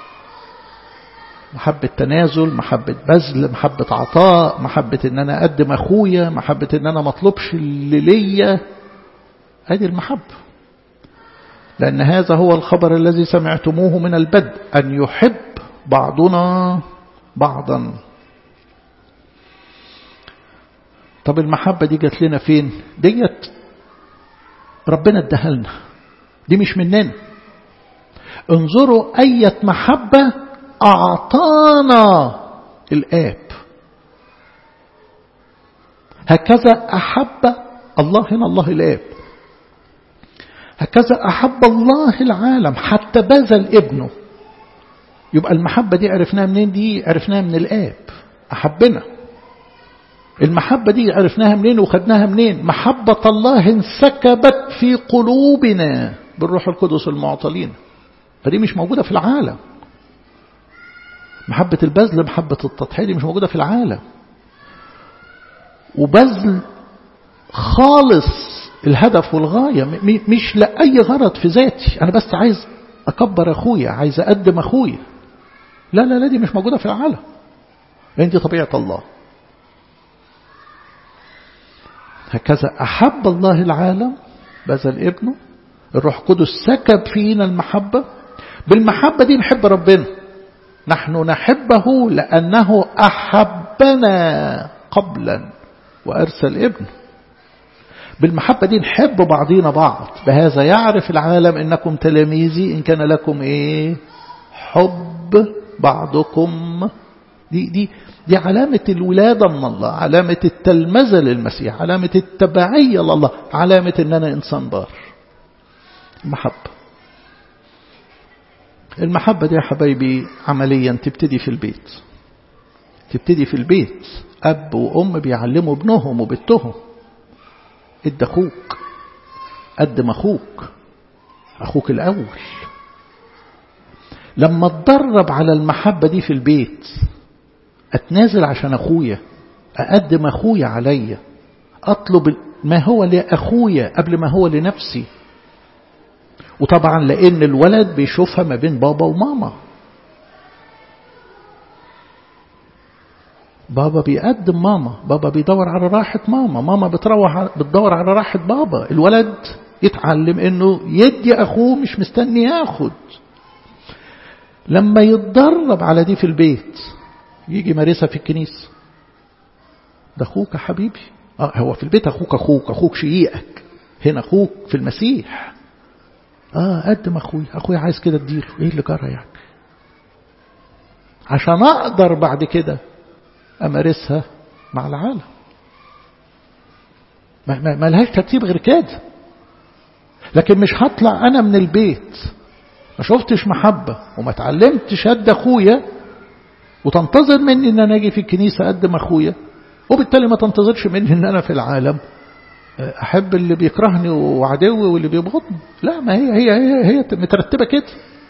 محبة تنازل محبة بذل محبة عطاء محبة ان انا اقدم اخويا محبة ان انا مطلبش اللي ليا هذه المحبة لأن هذا هو الخبر الذي سمعتموه من البدء أن يحب بعضنا بعضا طب المحبة دي جت لنا فين ديت ربنا اداها لنا دي مش مننا انظروا أية محبة أعطانا الآب هكذا أحب الله هنا الله الآب هكذا أحب الله العالم حتى بذل ابنه يبقى المحبة دي عرفناها منين دي عرفناها من الآب أحبنا المحبة دي عرفناها منين وخدناها منين محبة الله انسكبت في قلوبنا بالروح القدس المعطلين فدي مش موجودة في العالم محبة البذل محبة التضحية دي مش موجودة في العالم وبذل خالص الهدف والغاية مش لأي غرض في ذاتي أنا بس عايز أكبر أخويا عايز أقدم أخويا لا لا لا دي مش موجودة في العالم لأن دي طبيعة الله هكذا أحب الله العالم بذل ابنه الروح القدس سكب فينا المحبة بالمحبة دي نحب ربنا نحن نحبه لأنه أحبنا قبلا وأرسل ابنه بالمحبة دي نحب بعضينا بعض بهذا يعرف العالم إنكم تلاميذي إن كان لكم إيه حب بعضكم دي, دي, دي علامة الولادة من الله علامة التلمذة للمسيح علامة التبعية لله علامة إن أنا إنسان بار المحبة المحبة دي يا حبايبي عمليا تبتدي في البيت تبتدي في البيت أب وأم بيعلموا ابنهم وبنتهم اد أخوك قدم أخوك أخوك الأول لما اتدرب على المحبة دي في البيت أتنازل عشان أخويا أقدم أخويا عليا أطلب ما هو لأخويا قبل ما هو لنفسي وطبعا لأن الولد بيشوفها ما بين بابا وماما بابا بيقدم ماما بابا بيدور على راحة ماما ماما بتروح بتدور على راحة بابا الولد يتعلم انه يدي اخوه مش مستني ياخد لما يتدرب على دي في البيت يجي مارسها في الكنيسة ده اخوك يا حبيبي اه هو في البيت اخوك اخوك اخوك شقيقك هنا اخوك في المسيح اه قدم اخوي اخويا عايز كده اديله ايه اللي جرى يعني عشان اقدر بعد كده امارسها مع العالم ما, ما, ما لهاش ترتيب غير كده لكن مش هطلع انا من البيت ما شفتش محبة وما اتعلمتش قد اخويا وتنتظر مني ان انا اجي في الكنيسة اقدم اخويا وبالتالي ما تنتظرش مني ان انا في العالم احب اللي بيكرهني وعدوي واللي بيبغضني لا ما هي هي هي, هي مترتبة كده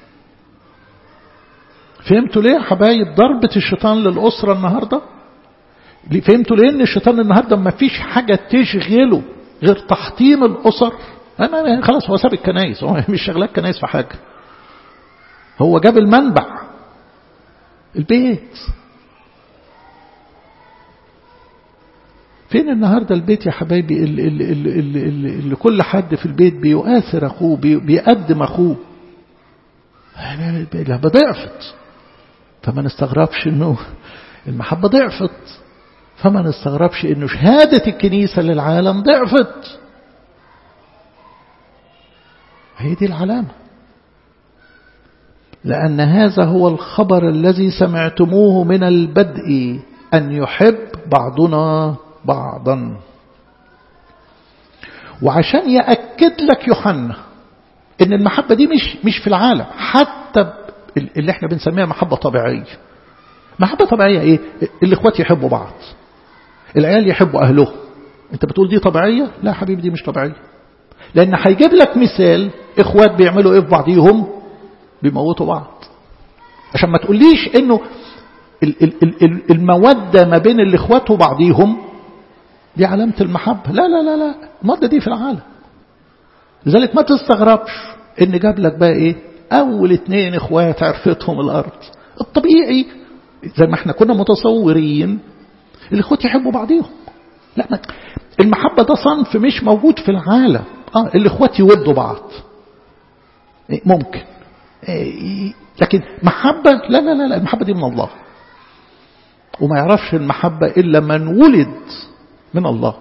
فهمتوا ليه يا حبايب ضربة الشيطان للأسرة النهاردة فهمتوا ليه ان الشيطان النهاردة ما فيش حاجة تشغله غير تحطيم الأسر أنا خلاص هو ساب الكنايس هو مش شغلات كنايس في حاجة هو جاب المنبع البيت فين النهاردة البيت يا حبايبي اللي, اللي, اللي, اللي, اللي كل حد في البيت بيؤثر أخوه بيقدم أخوه المحبة ضعفت فما نستغربش انه المحبة ضعفت فما نستغربش انه شهادة الكنيسة للعالم ضعفت هي دي العلامة لأن هذا هو الخبر الذي سمعتموه من البدء أن يحب بعضنا بعضا وعشان يأكد لك يوحنا ان المحبة دي مش مش في العالم حتى اللي احنا بنسميها محبة طبيعية محبة طبيعية ايه الاخوات يحبوا بعض العيال يحبوا اهلهم انت بتقول دي طبيعية لا حبيبي دي مش طبيعية لان هيجيب لك مثال اخوات بيعملوا ايه في بعضيهم بيموتوا بعض عشان ما تقوليش انه المودة ما بين الاخوات وبعضيهم دي علامة المحبة لا لا لا لا المودة دي في العالم لذلك ما تستغربش ان جاب لك بقى ايه اول اتنين اخوات عرفتهم الارض الطبيعي زي ما احنا كنا متصورين الاخوات يحبوا بعضيهم لا ما المحبة ده صنف مش موجود في العالم اه الاخوات يودوا بعض ممكن لكن محبة لا لا لا لا المحبة دي من الله وما يعرفش المحبة إلا من ولد من الله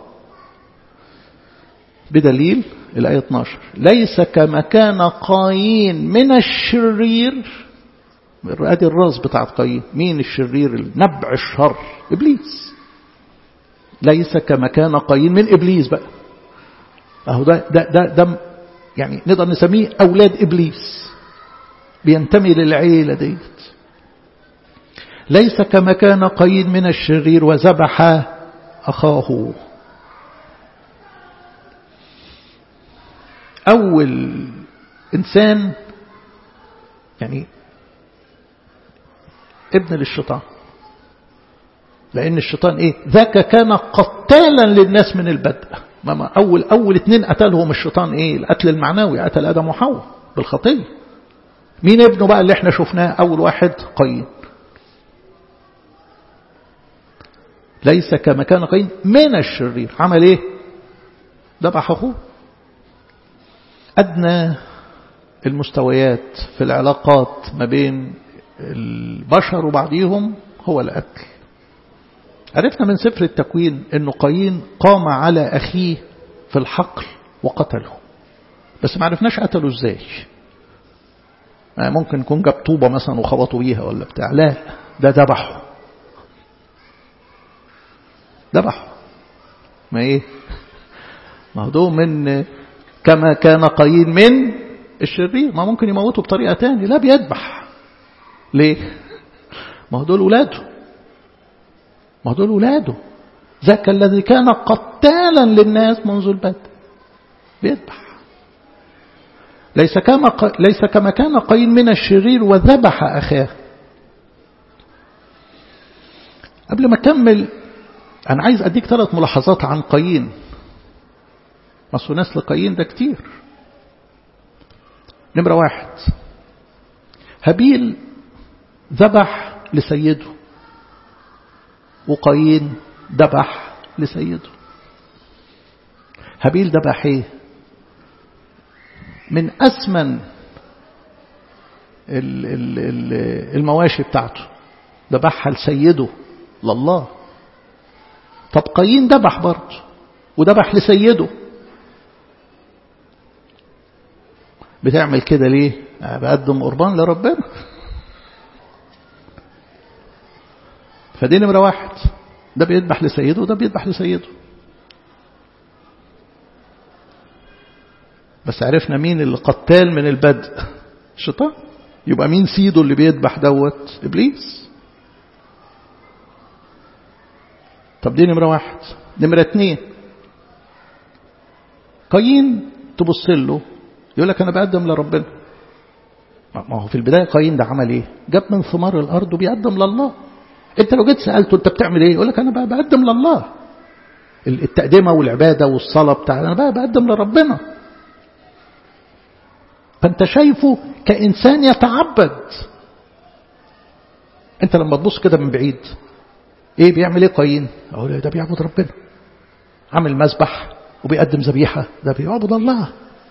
بدليل الآية 12 ليس كما كان قايين من الشرير ادي الراس بتاعت قايين مين الشرير نبع الشر إبليس ليس كما كان قايين من إبليس بقى أهو ده, ده, ده, ده يعني نقدر نسميه أولاد إبليس بينتمي للعيلة ديت ليس كما كان قايين من الشرير وذبح أخاه أول إنسان يعني ابن للشيطان لأن الشيطان إيه ذاك كان قتالا للناس من البدء ما أول أول اتنين قتلهم الشيطان إيه القتل المعنوي قتل آدم وحواء بالخطية مين ابنه بقى اللي احنا شفناه أول واحد قايين ليس كما كان قايين من الشرير عمل ايه ذبح اخوه أدنى المستويات في العلاقات ما بين البشر وبعضهم هو القتل عرفنا من سفر التكوين أنه قايين قام على أخيه في الحقل وقتله بس ما عرفناش قتله ازاي ممكن يكون جاب طوبة مثلا وخبطوا بيها ولا بتاع لا ده ذبحه ذبحه ما ايه ما هو من كما كان قايين من الشرير ما ممكن يموته بطريقة تاني لا بيذبح ليه ما هو دول ولاده ما هو دول ولاده ذاك الذي كان قتالا للناس منذ البدء بيذبح ليس كما ق... ليس كما كان قايين من الشرير وذبح أخاه قبل ما أكمل أنا عايز أديك ثلاث ملاحظات عن قايين أصل نسل قايين ده كتير نمرة واحد هابيل ذبح لسيده وقايين ذبح لسيده هابيل ذبح ايه من أسمن المواشي بتاعته ذبحها لسيده لله طب قايين ذبح برضه وذبح لسيده بتعمل كده ليه بقدم قربان لربنا فدي نمرة واحد ده بيذبح لسيده وده بيذبح لسيده بس عرفنا مين اللي قتال من البدء الشيطان يبقى مين سيده اللي بيذبح دوت إبليس طب دي نمرة واحد نمرة اتنين قايين تبص له يقول لك أنا بقدم لربنا ما هو في البداية قايين ده عمل إيه جاب من ثمار الأرض وبيقدم لله أنت لو جيت سألته أنت بتعمل إيه يقول لك أنا بقدم لله التقدمة والعبادة والصلاة بتاع أنا بقى بقدم لربنا فأنت شايفه كإنسان يتعبد أنت لما تبص كده من بعيد إيه بيعمل إيه قايين أقول ده بيعبد ربنا عامل مذبح وبيقدم ذبيحة ده بيعبد الله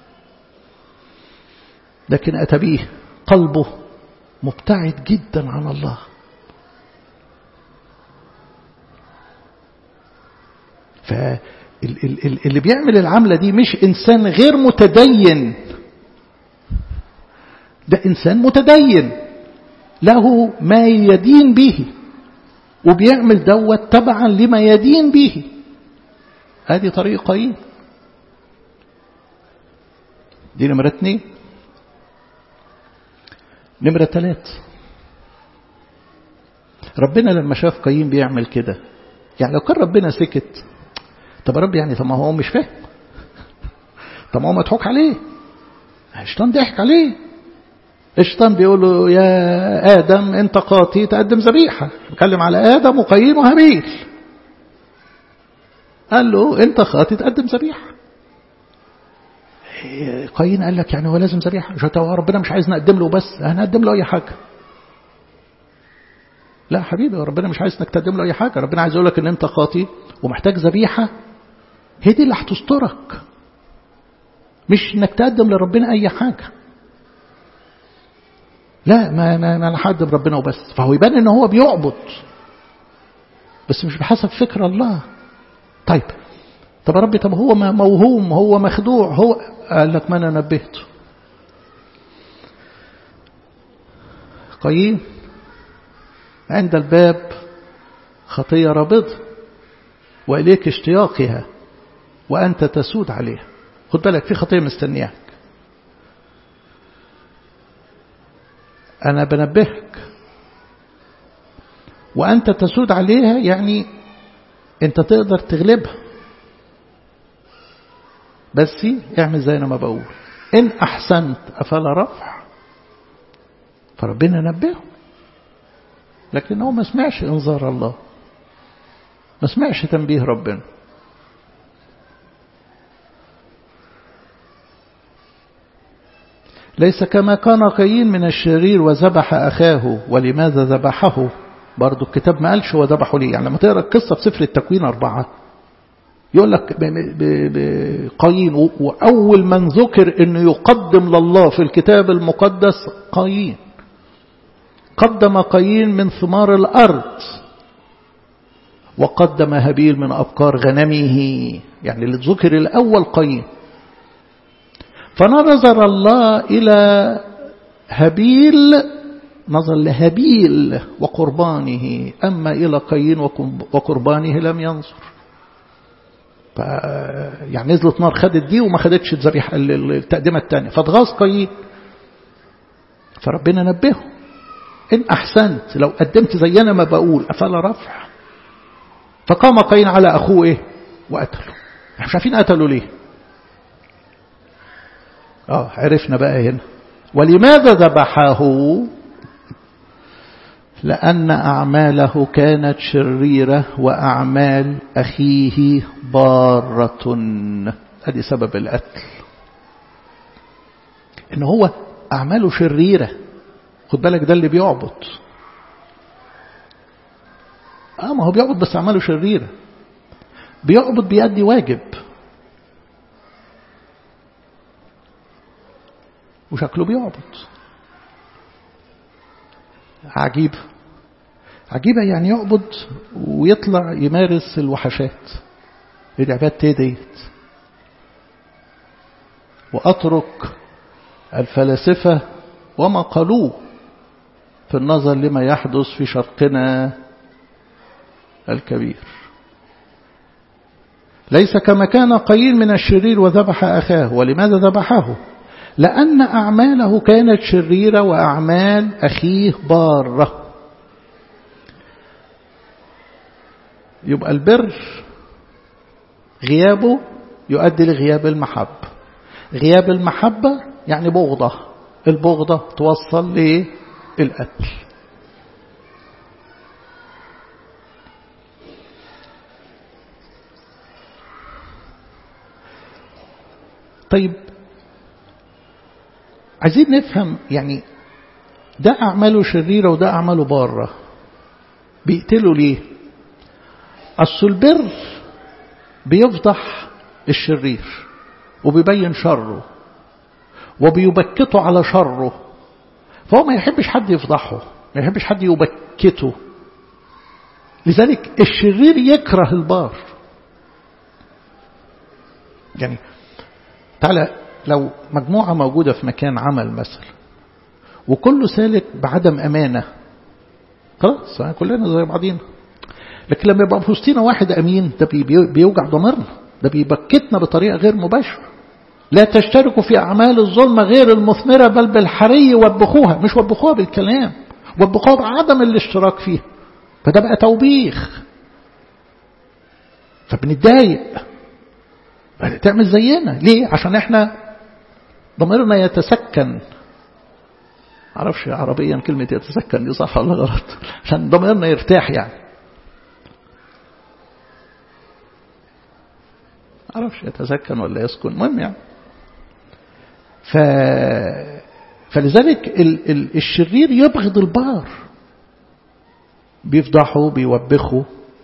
لكن أتى به قلبه مبتعد جدا عن الله فاللي بيعمل العملة دي مش إنسان غير متدين ده إنسان متدين له ما يدين به وبيعمل دوت تبعا لما يدين به هذه طريقة قايين دي نمرة اثنين نمرة ثلاث ربنا لما شاف قايين بيعمل كده يعني لو كان ربنا سكت طب يا رب يعني طب ما هو مش فاهم طب ما هو مضحوك عليه الشيطان ضحك عليه الشيطان بيقول له يا آدم أنت قاطي تقدم ذبيحة بيتكلم على آدم وقايين وهابيل قال له أنت خاطي تقدم ذبيحة قايين قال لك يعني هو لازم ذبيحة ربنا مش عايز نقدم له بس هنقدم له أي حاجة لا حبيبي ربنا مش عايز انك تقدم له أي حاجة ربنا عايز يقول لك إن أنت خاطي ومحتاج ذبيحة هي دي اللي هتسترك مش انك تقدم لربنا أي حاجة لا ما ما ما انا هقدم ربنا وبس فهو يبان ان هو بيعبد بس مش بحسب فكر الله طيب طب يا ربي طب هو موهوم هو مخدوع هو قال لك ما انا نبهته قايين عند الباب خطية رابضة وإليك اشتياقها وأنت تسود عليها خد بالك في خطية مستنياك أنا بنبهك وأنت تسود عليها يعني أنت تقدر تغلبها بس اعمل زي ما بقول إن أحسنت أفلا رفع فربنا نبهه لكن هو ما سمعش إنذار الله ما سمعش تنبيه ربنا ليس كما كان قايين من الشرير وذبح أخاه ولماذا ذبحه برضو الكتاب ما قالش هو ذبحه ليه يعني لما تقرأ القصة في سفر التكوين أربعة يقول لك قايين وأول من ذكر أنه يقدم لله في الكتاب المقدس قايين قدم قايين من ثمار الأرض وقدم هابيل من أبكار غنمه يعني اللي ذكر الأول قايين فنظر الله إلى هابيل نظر لهابيل وقربانه أما إلى قايين وقربانه لم ينظر يعني نزلت نار خدت دي وما خدتش الذبيحة التقدمة الثانية فاتغاظ قايين فربنا نبهه إن أحسنت لو قدمت زي أنا ما بقول أفلا رفع فقام قايين على أخوه إيه وقتله احنا مش عارفين قتله ليه اه عرفنا بقى هنا ولماذا ذبحه لأن أعماله كانت شريرة وأعمال أخيه بارة هذه سبب القتل إن هو أعماله شريرة خد بالك ده اللي بيعبط اه ما هو بيعبط بس أعماله شريرة بيعبط بيأدي واجب وشكله بيعبط عجيب عجيبة يعني يعبد ويطلع يمارس الوحشات العبادة ديت وأترك الفلاسفة وما قالوه في النظر لما يحدث في شرقنا الكبير ليس كما كان قيل من الشرير وذبح أخاه ولماذا ذبحه لأن أعماله كانت شريرة وأعمال أخيه بارة يبقى البر غيابه يؤدي لغياب المحبة غياب المحبة يعني بغضة البغضة توصل للقتل طيب عايزين نفهم يعني ده أعماله شريرة وده أعماله بارة بيقتلوا ليه أصل البر بيفضح الشرير وبيبين شره وبيبكته على شره فهو ما يحبش حد يفضحه ما يحبش حد يبكته لذلك الشرير يكره البار يعني تعالى لو مجموعة موجودة في مكان عمل مثلا وكله سالك بعدم أمانة خلاص كلنا زي بعضينا لكن لما يبقى في وسطينا واحد أمين ده بيوجع ضميرنا ده بيبكتنا بطريقة غير مباشرة لا تشتركوا في أعمال الظلمة غير المثمرة بل بالحري وبخوها مش وبخوها بالكلام وبخوها بعدم الاشتراك فيها فده بقى توبيخ فبنتضايق تعمل زينا ليه عشان احنا ضميرنا يتسكن معرفش عربيا كلمة يتسكن دي صح ولا غلط عشان ضميرنا يرتاح يعني معرفش يتسكن ولا يسكن المهم يعني ف... فلذلك ال... ال... الشرير يبغض البار بيفضحه بيوبخه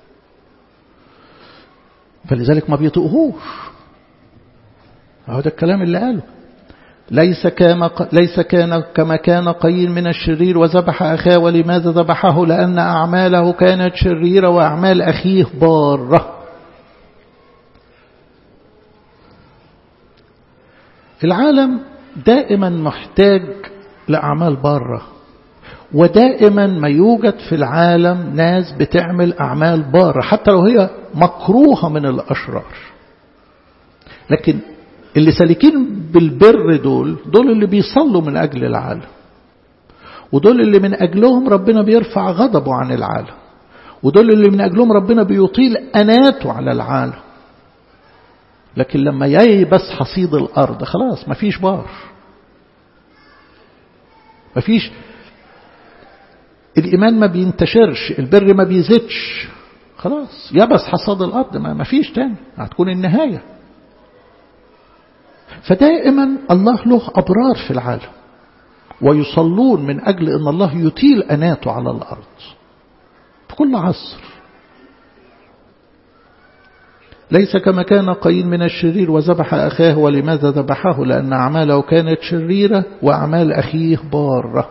فلذلك ما بيطقهوش هو ده الكلام اللي قاله ليس كما ليس كان كما كان قايين من الشرير وذبح أخاه ولماذا ذبحه لأن أعماله كانت شريرة وأعمال أخيه بارة العالم دائما محتاج لأعمال بارة ودائما ما يوجد في العالم ناس بتعمل أعمال بارة حتى لو هي مكروهة من الأشرار لكن اللي سالكين بالبر دول دول اللي بيصلوا من أجل العالم ودول اللي من أجلهم ربنا بيرفع غضبه عن العالم ودول اللي من أجلهم ربنا بيطيل أناته على العالم لكن لما ييبس حصيد الأرض خلاص مفيش بار مفيش الإيمان ما بينتشرش البر ما بيزيدش خلاص يبس حصاد الأرض ما فيش تاني هتكون النهاية فدائما الله له أبرار في العالم ويصلون من أجل أن الله يطيل أناته على الأرض في كل عصر ليس كما كان قايين من الشرير وذبح أخاه ولماذا ذبحه لأن أعماله كانت شريرة وأعمال أخيه بارة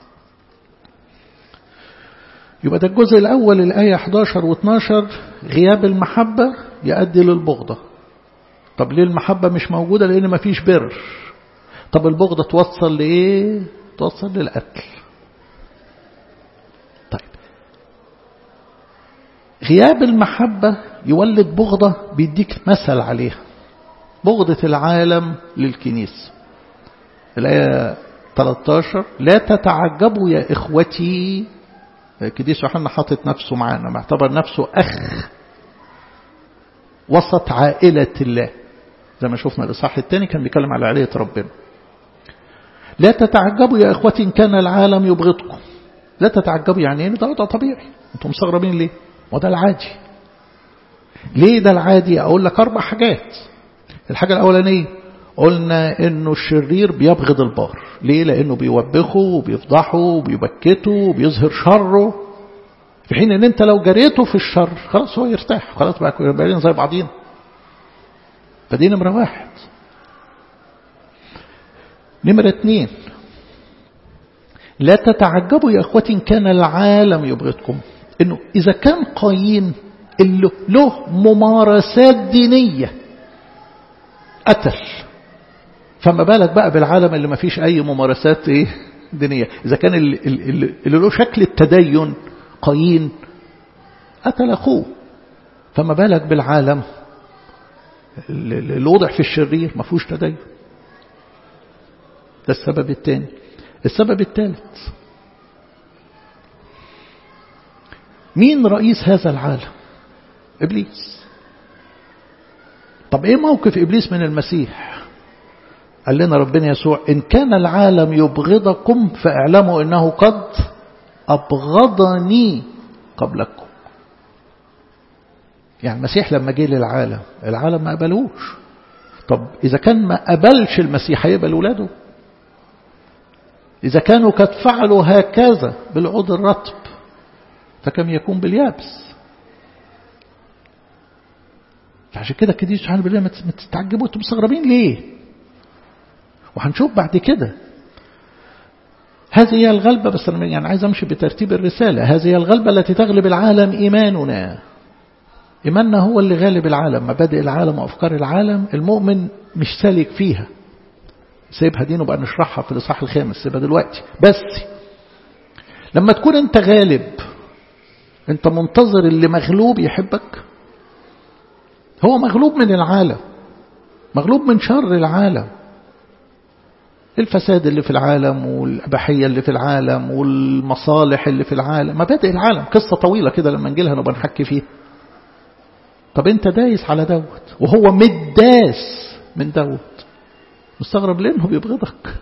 يبقى ده الجزء الأول الآية 11 و12 غياب المحبة يؤدي للبغضة طب ليه المحبة مش موجودة لأن ما فيش بر طب البغضة توصل لإيه توصل للقتل طيب غياب المحبة يولد بغضة بيديك مثل عليها بغضة العالم للكنيسة الآية 13 لا تتعجبوا يا إخوتي كديس يوحنا حاطط نفسه معانا معتبر نفسه أخ وسط عائلة الله زي ما شفنا الإصحاح الثاني كان بيتكلم على عائلة ربنا لا تتعجبوا يا إخوتي إن كان العالم يبغضكم لا تتعجبوا يعني ايه ده, ده طبيعي انتم مستغربين ليه وده العادي ليه ده العادي أقول لك أربع حاجات الحاجة الأولانية قلنا انه الشرير بيبغض البار ليه لانه بيوبخه وبيفضحه وبيبكته وبيظهر شره في حين ان انت لو جريته في الشر خلاص هو يرتاح خلاص بقى بقى زي بعضين فدي نمرة واحد نمرة اتنين لا تتعجبوا يا اخوتي ان كان العالم يبغضكم انه اذا كان قايين اللي له ممارسات دينية قتل فما بالك بقى بالعالم اللي ما فيش أي ممارسات إيه دينية إذا كان اللي, اللي, اللي له شكل التدين قايين قتل أخوه فما بالك بالعالم اللي وضع في الشرير ما فيهوش تدين ده السبب الثاني السبب الثالث مين رئيس هذا العالم إبليس طب إيه موقف إبليس من المسيح قال لنا ربنا يسوع إن كان العالم يبغضكم فاعلموا إنه قد أبغضني قبلكم يعني المسيح لما جه للعالم العالم ما قبلوش طب إذا كان ما قبلش المسيح هيقبل ولاده إذا كانوا قد فعلوا هكذا بالعود الرطب فكم يكون باليابس فعشان كده كده سبحانه بالله ما تستعجبوا انتم مستغربين ليه وهنشوف بعد كده هذه هي الغلبة بس أنا يعني عايز أمشي بترتيب الرسالة هذه هي الغلبة التي تغلب العالم إيماننا إيماننا هو اللي غالب العالم مبادئ العالم وأفكار العالم المؤمن مش سالك فيها سيبها دي نبقى نشرحها في الإصحاح الخامس سيبها دلوقتي بس لما تكون أنت غالب أنت منتظر اللي مغلوب يحبك هو مغلوب من العالم مغلوب من شر العالم الفساد اللي في العالم والأباحية اللي في العالم والمصالح اللي في العالم مبادئ العالم قصة طويلة كده لما نجيلها نبقى نحكي فيها طب انت دايس على دوت وهو متداس من دوت مستغرب ليه انه بيبغضك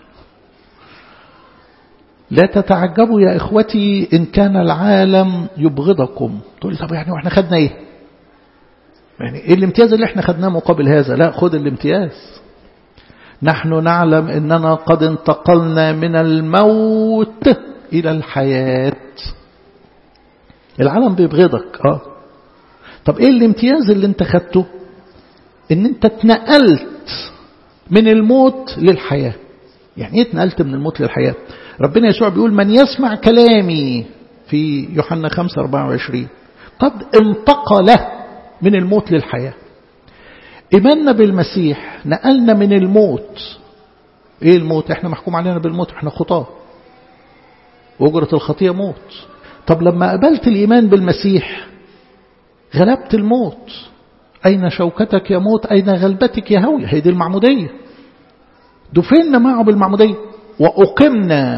لا تتعجبوا يا اخوتي ان كان العالم يبغضكم تقول لي طب يعني واحنا خدنا ايه يعني ايه الامتياز اللي احنا خدناه مقابل هذا لا خد الامتياز نحن نعلم أننا قد انتقلنا من الموت إلى الحياة العالم بيبغضك اه طب ايه الامتياز اللي انت خدته ان انت اتنقلت من الموت للحياة يعني ايه اتنقلت من الموت للحياة ربنا يسوع بيقول من يسمع كلامي في يوحنا 5 24 قد انتقل من الموت للحياة إيماننا بالمسيح نقلنا من الموت إيه الموت إحنا محكوم علينا بالموت إحنا خطاة وأجرة الخطية موت طب لما قبلت الإيمان بالمسيح غلبت الموت أين شوكتك يا موت أين غلبتك يا هوي هي دي المعمودية دفنا معه بالمعمودية وأقمنا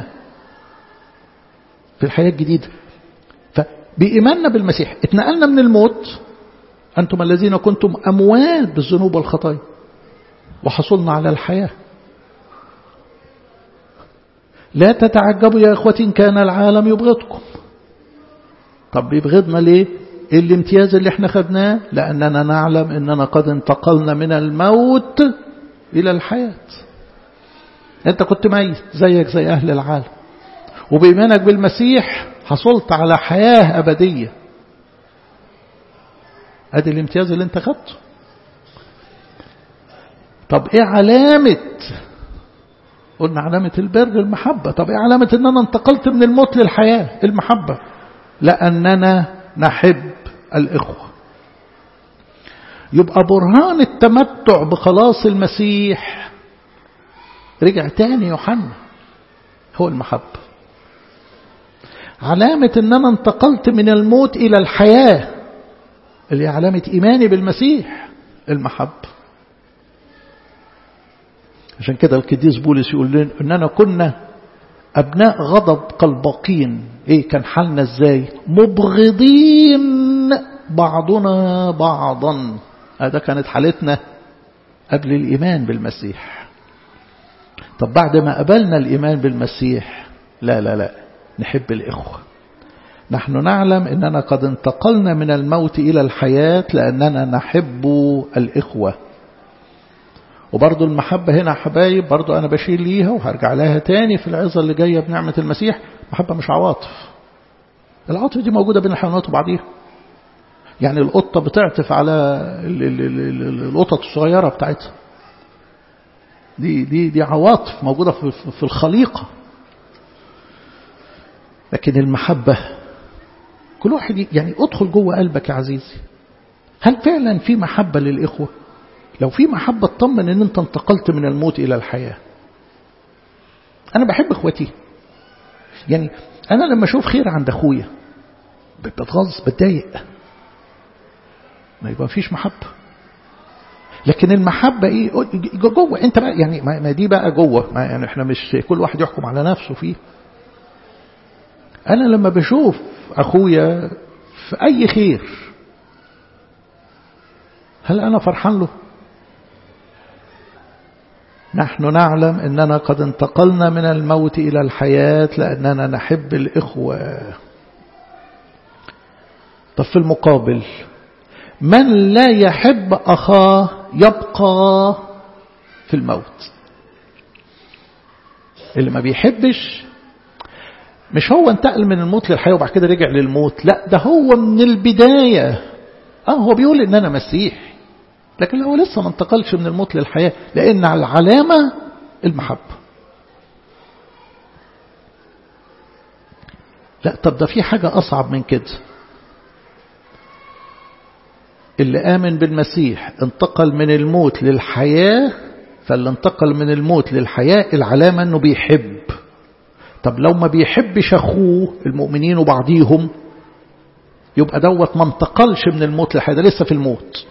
في الحياة الجديدة فبإيماننا بالمسيح اتنقلنا من الموت أنتم الذين كنتم أموات بالذنوب والخطايا وحصلنا على الحياة لا تتعجبوا يا إخوة إن كان العالم يبغضكم طب بيبغضنا ليه إيه الامتياز اللي احنا خدناه لأننا نعلم أننا قد انتقلنا من الموت إلى الحياة أنت كنت ميت زيك زي أهل العالم وبإيمانك بالمسيح حصلت على حياة أبدية ادي الامتياز اللي انت خدته طب ايه علامة قلنا علامة البر المحبة طب ايه علامة ان انا انتقلت من الموت للحياة المحبة لأننا نحب الإخوة يبقى برهان التمتع بخلاص المسيح رجع تاني يوحنا هو المحبة علامة ان انا انتقلت من الموت الى الحياة اللي هي علامة ايماني بالمسيح المحبة عشان كده القديس بولس يقول لنا اننا كنا ابناء غضب كالباقين ايه كان حالنا ازاي مبغضين بعضنا بعضا هذا كانت حالتنا قبل الايمان بالمسيح طب بعد ما قبلنا الايمان بالمسيح لا لا لا نحب الاخوه نحن نعلم اننا قد انتقلنا من الموت الى الحياه لاننا نحب الاخوه وبرضو المحبة هنا حبايب برضو أنا بشير ليها وهرجع لها تاني في العظة اللي جاية بنعمة المسيح محبة مش عواطف العاطفة دي موجودة بين الحيوانات وبعضيها يعني القطة بتعطف على القطط الصغيرة بتاعتها دي دي دي عواطف موجودة في في الخليقة لكن المحبة كل واحد يعني ادخل جوه قلبك يا عزيزي هل فعلا في محبة للإخوة لو في محبة اطمن ان انت انتقلت من الموت الى الحياة انا بحب اخوتي يعني انا لما اشوف خير عند اخويا بتغص بتضايق ما يبقى فيش محبة لكن المحبة ايه جوه انت بقى يعني ما دي بقى جوه ما يعني احنا مش كل واحد يحكم على نفسه فيه انا لما بشوف اخويا في اي خير هل انا فرحان له نحن نعلم أننا قد انتقلنا من الموت إلى الحياة لأننا نحب الإخوة طب في المقابل من لا يحب أخاه يبقى في الموت اللي ما بيحبش مش هو انتقل من الموت للحياة وبعد كده رجع للموت لا ده هو من البداية اه هو بيقول ان انا مسيح لكن هو لسه ما انتقلش من الموت للحياة لأن العلامة المحبة لا طب ده في حاجة أصعب من كده اللي آمن بالمسيح انتقل من الموت للحياة فاللي انتقل من الموت للحياة العلامة أنه بيحب طب لو ما بيحبش أخوه المؤمنين وبعضيهم يبقى دوت ما انتقلش من الموت للحياة ده لسه في الموت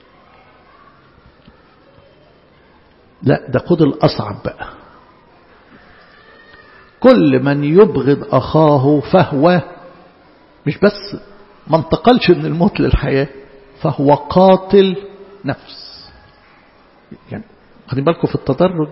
لا ده خد الأصعب بقى كل من يبغض أخاه فهو مش بس ما انتقلش من الموت للحياة فهو قاتل نفس يعني خدين بالكم في التدرج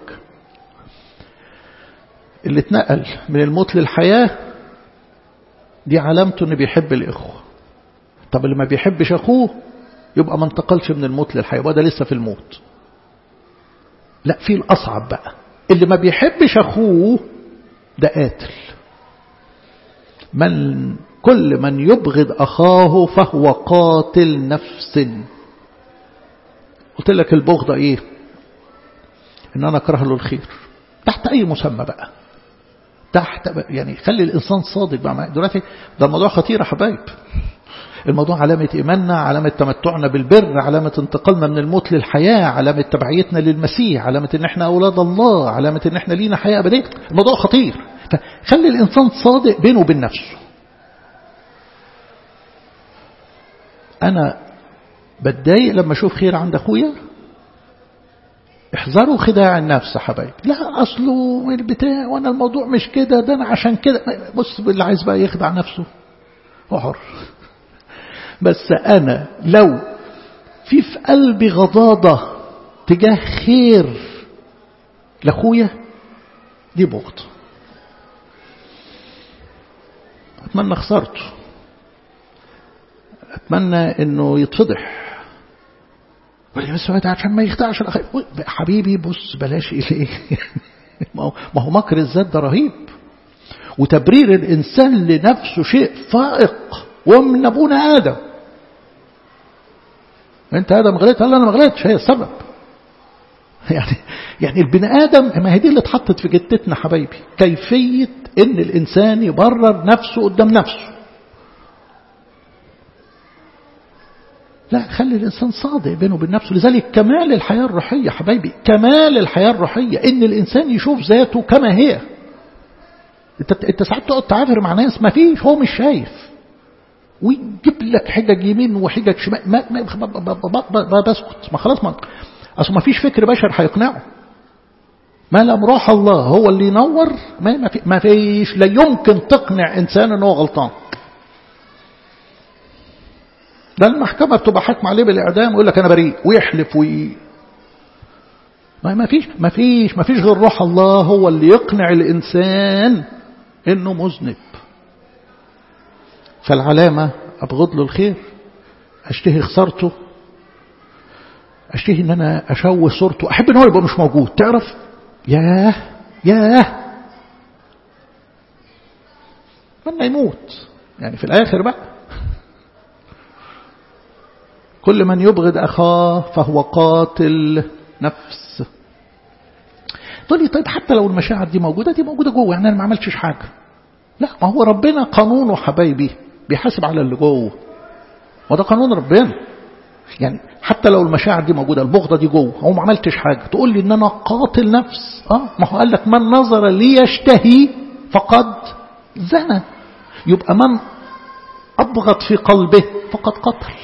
اللي اتنقل من الموت للحياة دي علامته انه بيحب الإخوة طب اللي ما بيحبش أخوه يبقى ما انتقلش من الموت للحياة وده لسه في الموت لا في الأصعب بقى اللي ما بيحبش أخوه ده قاتل من كل من يبغض أخاه فهو قاتل نفس قلت لك البغضة إيه إن أنا أكره له الخير تحت أي مسمى بقى تحت يعني خلي الإنسان صادق بقى دلوقتي ده الموضوع خطير يا حبايب الموضوع علامة إيماننا علامة تمتعنا بالبر علامة انتقالنا من الموت للحياة علامة تبعيتنا للمسيح علامة ان احنا أولاد الله علامة ان احنا لينا حياة أبدية الموضوع خطير فخلي الإنسان صادق بينه وبين نفسه أنا بتضايق لما أشوف خير عند أخويا احذروا خداع النفس حبايب لا أصله البتاع وأنا الموضوع مش كده ده أنا عشان كده بص اللي عايز بقى يخدع نفسه هو حر بس أنا لو في في قلبي غضاضة تجاه خير لأخويا دي بغض أتمنى خسرته أتمنى أنه يتفضح بس عشان ما يخدعش الأخير حبيبي بص بلاش إيه ما هو مكر الذات ده رهيب وتبرير الإنسان لنفسه شيء فائق ومن أبونا آدم أنت آدم غلطت قال أنا ما غلطتش هي السبب يعني يعني البني آدم ما هي دي اللي اتحطت في جدتنا حبايبي كيفية إن الإنسان يبرر نفسه قدام نفسه لا خلي الإنسان صادق بينه وبين نفسه لذلك كمال الحياة الروحية حبايبي كمال الحياة الروحية إن الإنسان يشوف ذاته كما هي انت انت ساعات تقعد تعافر مع ناس ما فيش هو مش شايف ويجيب لك حجج يمين وحجج شمال ما ما بسكت ما خلاص ما اصل ما فيش فكر بشر هيقنعه ما لم روح الله هو اللي ينور ما ما, في ما فيش لا يمكن تقنع انسان ان هو غلطان ده المحكمة بتبقى حاكمة عليه بالإعدام ويقول لك أنا بريء ويحلف وي ما ما فيش ما فيش ما فيش غير روح الله هو اللي يقنع الإنسان إنه مذنب فالعلامة أبغض له الخير أشتهي خسارته أشتهي إن أنا أشوه صورته أحب إن هو يبقى مش موجود تعرف ياه ياه من يموت يعني في الآخر بقى كل من يبغض أخاه فهو قاتل نفس تقول لي طيب حتى لو المشاعر دي موجودة دي موجودة جوه يعني أنا ما عملتش حاجة لا ما هو ربنا قانونه حبايبي بيحاسب على اللي جوه وده قانون ربنا يعني حتى لو المشاعر دي موجودة البغضة دي جوه هو ما عملتش حاجة تقول لي ان انا قاتل نفس اه ما هو قال لك من نظر ليشتهي فقد زنى يبقى من أبغض في قلبه فقد قتل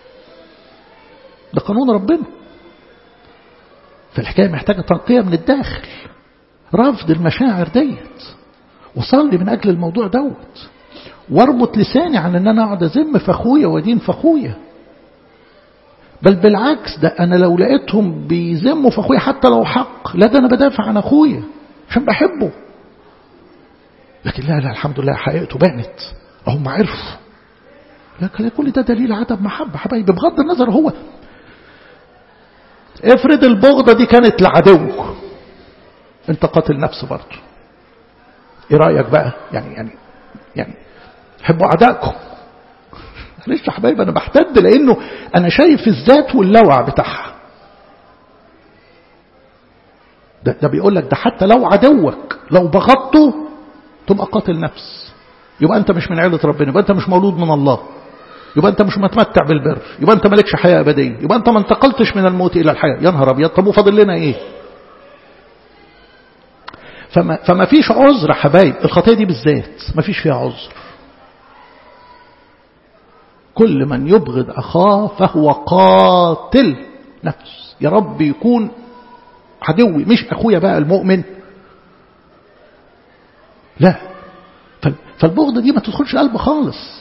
ده قانون ربنا فالحكاية محتاجة تنقية من الداخل رفض المشاعر ديت وصلي من أجل الموضوع دوت واربط لساني عن ان انا اقعد ازم في اخويا وادين في اخويا بل بالعكس ده انا لو لقيتهم بيذموا في اخويا حتى لو حق لا ده انا بدافع عن اخويا عشان بحبه لكن لا لا الحمد لله حقيقته بانت هم عرفوا لكن كل ده دليل عدم محبة حبايبي بغض النظر هو افرض البغضة دي كانت لعدو انت قاتل نفس برضه ايه رأيك بقى يعني يعني يعني حبوا أعدائكم معلش يا حبايبي أنا بحتد لأنه أنا شايف الذات واللوع بتاعها ده, ده بيقول لك ده حتى لو عدوك لو بغضته تبقى قاتل نفس يبقى أنت مش من عيلة ربنا يبقى أنت مش مولود من الله يبقى أنت مش متمتع بالبر يبقى أنت مالكش حياة أبدية يبقى أنت ما انتقلتش من الموت إلى الحياة يا نهار أبيض طب وفاضل لنا إيه فما, فما فيش عذر حبايب الخطية دي بالذات ما فيش فيها عذر كل من يبغض أخاه فهو قاتل نفس يا رب يكون عدوي مش أخويا بقى المؤمن لا فالبغضة دي ما تدخلش القلب خالص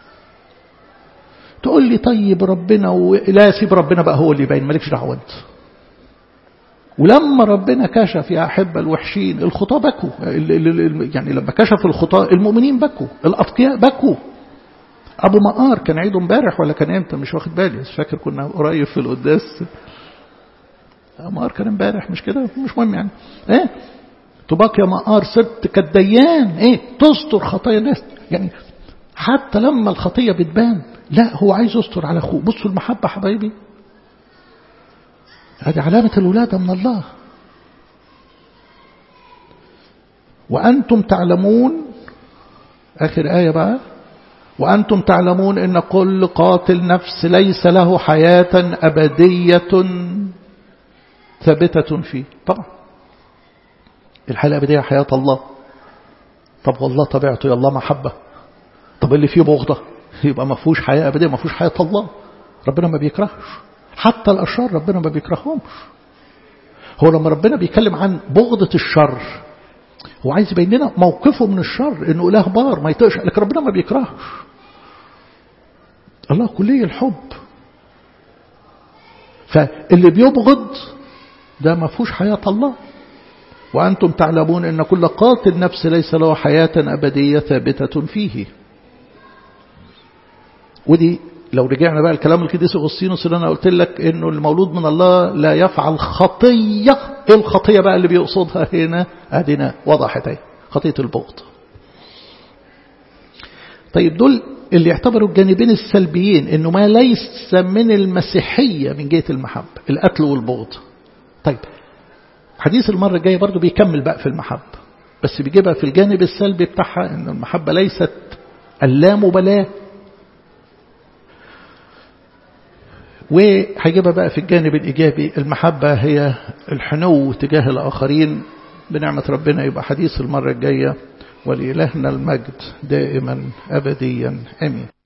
تقول لي طيب ربنا و... لا سيب ربنا بقى هو اللي يبين مالكش دعوه انت ولما ربنا كشف يا أحبة الوحشين الخطاة بكوا يعني لما كشف الخطاة المؤمنين بكوا الأتقياء بكوا أبو مقار كان عيده امبارح ولا كان امتى مش واخد بالي مش فاكر كنا قريب في القداس مقار كان امبارح مش كده مش مهم يعني ايه طباق يا مقار صرت كالديان ايه تستر خطايا الناس يعني حتى لما الخطية بتبان لا هو عايز يستر على اخوه بصوا المحبة حبايبي هذه علامة الولادة من الله وأنتم تعلمون آخر آية بقى وأنتم تعلمون إن كل قاتل نفس ليس له حياة أبدية ثابتة فيه طبعا الحياة الأبدية حياة الله طب والله طبيعته يا الله محبة طب اللي فيه بغضة يبقى ما فيهوش حياة أبدية ما فيهوش حياة الله ربنا ما بيكرهش حتى الأشرار ربنا ما بيكرههمش هو لما ربنا بيتكلم عن بغضة الشر هو عايز يبين لنا موقفه من الشر انه اله بار ما يطقش لكن ربنا ما بيكرهش الله كلي الحب فاللي بيبغض ده ما فيهوش حياة الله وأنتم تعلمون أن كل قاتل نفس ليس له حياة أبدية ثابتة فيه ودي لو رجعنا بقى الكلام القديس أغسطينوس اللي أنا قلت لك إنه المولود من الله لا يفعل خطية إيه الخطية بقى اللي بيقصدها هنا أدينا وضحت اهي خطية البغض طيب دول اللي يعتبروا الجانبين السلبيين إنه ما ليس من المسيحية من جهة المحبة القتل والبغض طيب حديث المرة الجاية برضو بيكمل بقى في المحبة بس بيجيبها في الجانب السلبي بتاعها إن المحبة ليست اللامبالاة وهيجيبها بقى في الجانب الإيجابي المحبة هي الحنو تجاه الآخرين بنعمة ربنا يبقى حديث المرة الجاية ولإلهنا المجد دائما أبديا أمين